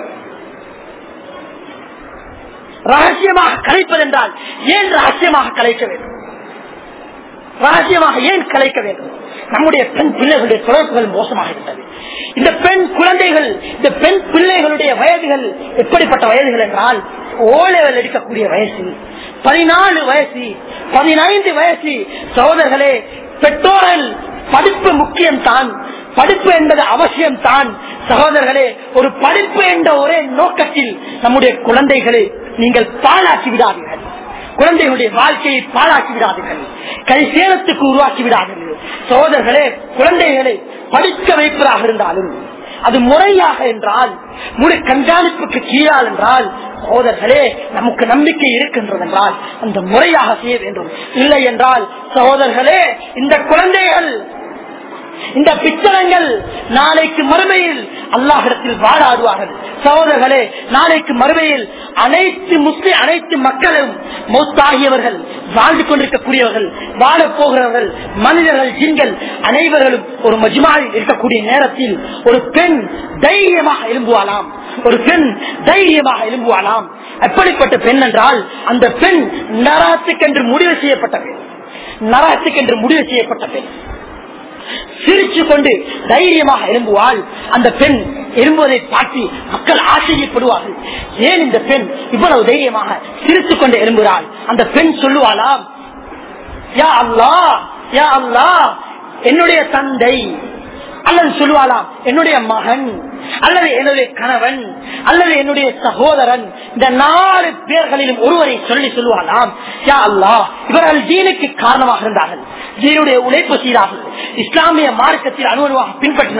ரகசியமாக கலைப்பதென்றால் ஏன் ரகசியமாக கலைக்க வேண்டும் ரகசியமாக ஏன் கலைக்க வேண்டும் நம்முடைய பெண் பிள்ளைகளுடைய தொடர்புகள் மோசமாக இருந்தது இந்த பெண் குழந்தைகள் இந்த பெண் பிள்ளைகளுடைய வயதுகள் எப்படிப்பட்ட வயதுகள் என்றால் ஓலைகள் எடுக்கக்கூடிய வயசு பதினாலு வயசு பதினைந்து வயசு சகோதரர்களே பெற்றோர்கள் படிப்பு முக்கியம் தான் படிப்பு என்பது அவசியம் தான் சகோதரர்களே ஒரு படிப்பு என்ற ஒரே நோக்கத்தில் நம்முடைய குழந்தைகளை நீங்கள் பாழாக்கி விடாதீர்கள் குழந்தைகளுடைய வாழ்க்கையை பாழாக்கி விடாதீர்கள் கை சேலத்துக்கு உருவாக்கி விடாதீர்கள் சகோதரர்களே குழந்தைகளை படிக்க வைப்பதாக இருந்தாலும் அது முறையாக என்றால் முழு கண்காணிப்புக்கு கீழால் என்றால் சகோதரர்களே நமக்கு நம்பிக்கை இருக்கின்றது என்றால் அந்த முறையாக செய்ய வேண்டும் இல்லை என்றால் சகோதரர்களே இந்த குழந்தைகள் இந்த பிச்சரங்கள் நாளைக்கு மறுமையில் அல்லாஹிடத்தில் வாழாடுவார்கள் சகோதரர்களே நாளைக்கு மறுமையில் அனைத்து முஸ்லிம் அனைத்து மக்களும் மௌத்தாகியவர்கள் வாழ்ந்து கொண்டிருக்கக்கூடியவர்கள் வாழப் போகிறவர்கள் மனிதர்கள் ஜின்கள் அனைவர்களும் ஒரு மஜ்மாவில் இருக்கக்கூடிய நேரத்தில் ஒரு பெண் தைரியமாக எழும்புவாளாம் ஒரு பெண் தைரியமாக எழும்புவாளாம் எப்படிப்பட்ட பெண் என்றால் அந்த பெண் நரகத்துக்கென்று முடிவு செய்யப்பட்ட பெண் நரகத்துக்கென்று முடிவு செய்யப்பட்ட பெண் சிரிச்சு கொண்டு தைரியமாக எழும்புவாள் அந்த பெண் எழும்புவதை பார்த்து மக்கள் ஆச்சரியப்படுவார்கள் ஏன் இந்த பெண் இவ்வளவு தைரியமாக சிரித்து கொண்டு எழும்புகிறாள் அந்த பெண் சொல்லுவாளாம் யா அல்லா யா அல்லா என்னுடைய தந்தை அல்லது சொல்லுவாளாம் என்னுடைய மகன் அல்லது என்னுடைய கணவன் அல்லது என்னுடைய சகோதரன் இந்த நாலு பேர்களிலும் ஒருவரை சொல்லி சொல்லுவாளாம் யா அல்லா இவர்கள் ஜீனுக்கு காரணமாக இருந்தார்கள் ஜீனுடைய உழைப்பு செய்தார்கள் இஸ்லாமிய மார்க்கத்தில் அனுபவமாக பின்பற்றினார்கள்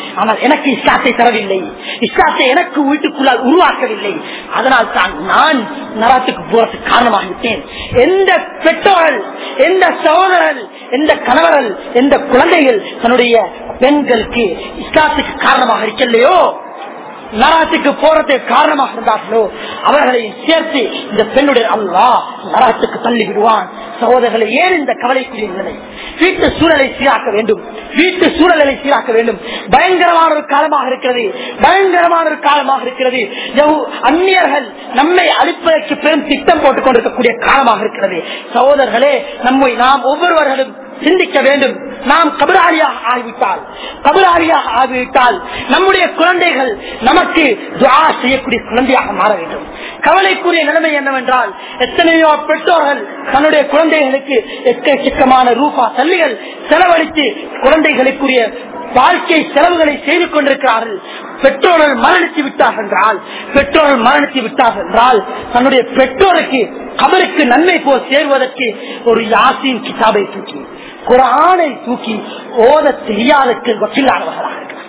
ஆனால் எனக்கு இஸ்லாத்தை தரவில்லை இஸ்லாத்தை எனக்கு வீட்டுக்குள்ளால் உருவாக்கவில்லை அதனால் தான் நான் நரகத்துக்கு போறதுக்கு காரணமாகிவிட்டேன் எந்த பெற்றோர்கள் எந்த சகோதரர்கள் எந்த கணவர்கள் எந்த குழந்தைகள் தன்னுடைய பெண்களுக்கு இஸ்லாத்துக்கு காரணமாக இருக்கலையோ நரகத்துக்கு போறதுக்கு காரணமாக இருந்தார்களோ அவர்களை சேர்த்து இந்த பெண்ணுடைய அல்லா நரகத்துக்கு தள்ளி விடுவான் சகோதரர்களை ஏன் இந்த கவலைக்குரிய நிலை வீட்டு சூழலை சீராக்க வேண்டும் வீட்டு சூழலை சீராக்க வேண்டும் பயங்கரமான ஒரு காலமாக இருக்கிறது பயங்கரமான ஒரு காலமாக இருக்கிறது எவ்வ- அந்நியர்கள் நம்மை அழிப்பதற்கு பெரும் திட்டம் போட்டுக் கொண்டிருக்கக்கூடிய காலமாக இருக்கிறது சகோதரர்களே நம்மை நாம் ஒவ்வொருவர்களும் சிந்திக்க வேண்டும் நாம் கபராளியாக ஆகிவிட்டால் கபராளியாக ஆகிவிட்டால் நம்முடைய குழந்தைகள் நமக்கு துவா செய்யக்கூடிய குழந்தையாக மாற வேண்டும் கவலைக்குரிய நிலைமை என்னவென்றால் எத்தனையோ பெற்றோர்கள் தன்னுடைய குழந்தைகளுக்கு எக்கச்சக்கமான ரூபா தள்ளிகள் செலவழித்து குழந்தைகளுக்குரிய வாழ்க்கை செலவுகளை செய்து கொண்டிருக்கிறார்கள் பெற்றோர்கள் மரணித்து விட்டார்கள் என்றால் பெற்றோர்கள் மரணித்து விட்டார்கள் என்றால் தன்னுடைய பெற்றோருக்கு கபருக்கு நன்மை போல் சேர்வதற்கு ஒரு யாசின் கிதாபை தூக்கி குரானை தூக்கி ஓத தெரியாதற்கு வக்கில்லாதவர்களாக இருக்கிறார்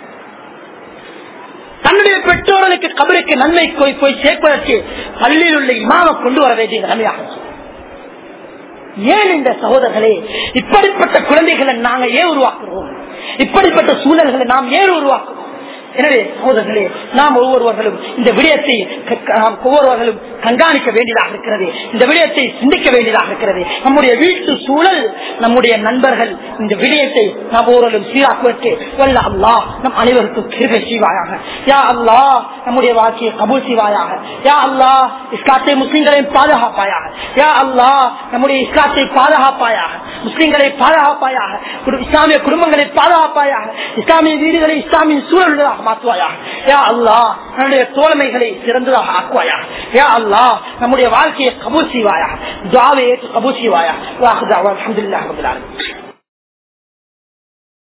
தன்னுடைய பெற்றோர்களுக்கு கபருக்கு நன்மை போய் போய் சேர்ப்பதற்கு பள்ளியில் உள்ள இமாம கொண்டு வர வேண்டிய நிலைமையாக இருக்கிறது. ஏன் இந்த சகோதரர்களே இப்படிப்பட்ட குழந்தைகளை நாங்க ஏன் உருவாக்குறோம் இப்படிப்பட்ட சூழல்களை நாம் ஏன் உருவாக்குறோம் எனவே சகோதரர்களே நாம் ஒவ்வொருவர்களும் இந்த விடயத்தை க- க- நாம் ஒவ்வொருவர்களும் கண்காணிக்க வேண்டியதாக இருக்கிறது இந்த விடயத்தை சிந்திக்க வேண்டியதாக இருக்கிறது நம்முடைய வீட்டு சூழல் நம்முடைய நண்பர்கள் இந்த விடயத்தை நாம் ஒவ்வொருவரும் சீராக்குவதற்கு வல்ல அல்லாஹ் நம் அனைவருக்கும் கிருபை செய்வாயாக யா அல்லாஹ் நம்முடைய வாழ்க்கையை கபூல் செய்வாயாக யா அல்லாஹ் இஸ்லாத்தை முஸ்லிம்களையும் பாதுகாப்பாயாக யா அல்லாஹ் நம்முடைய இஸ்லாத்தை பாதுகாப்பாயாக முஸ்லிம்களை பாதுகாப்பாயாக குடு- இஸ்லாமிய குடும்பங்களை பாதுகாப்பாயாக இஸ்லாமிய வீடுகளை இஸ்லாமிய சூழல்களாக மாற்றுவாயாக யா அல்லாஹ் நம்முடைய தோழமைகளை சிறந்ததாக ஆக்குவாயாக யா அல்லாஹ் நம்முடைய வாழ்க்கையை கபூல் செய்வாயாக துவாவை ஏற்று கபூல் செய்வாயாக வாஹுதா அல்ஹம்துலில்லாஹி ரப்பில் ஆலமீன்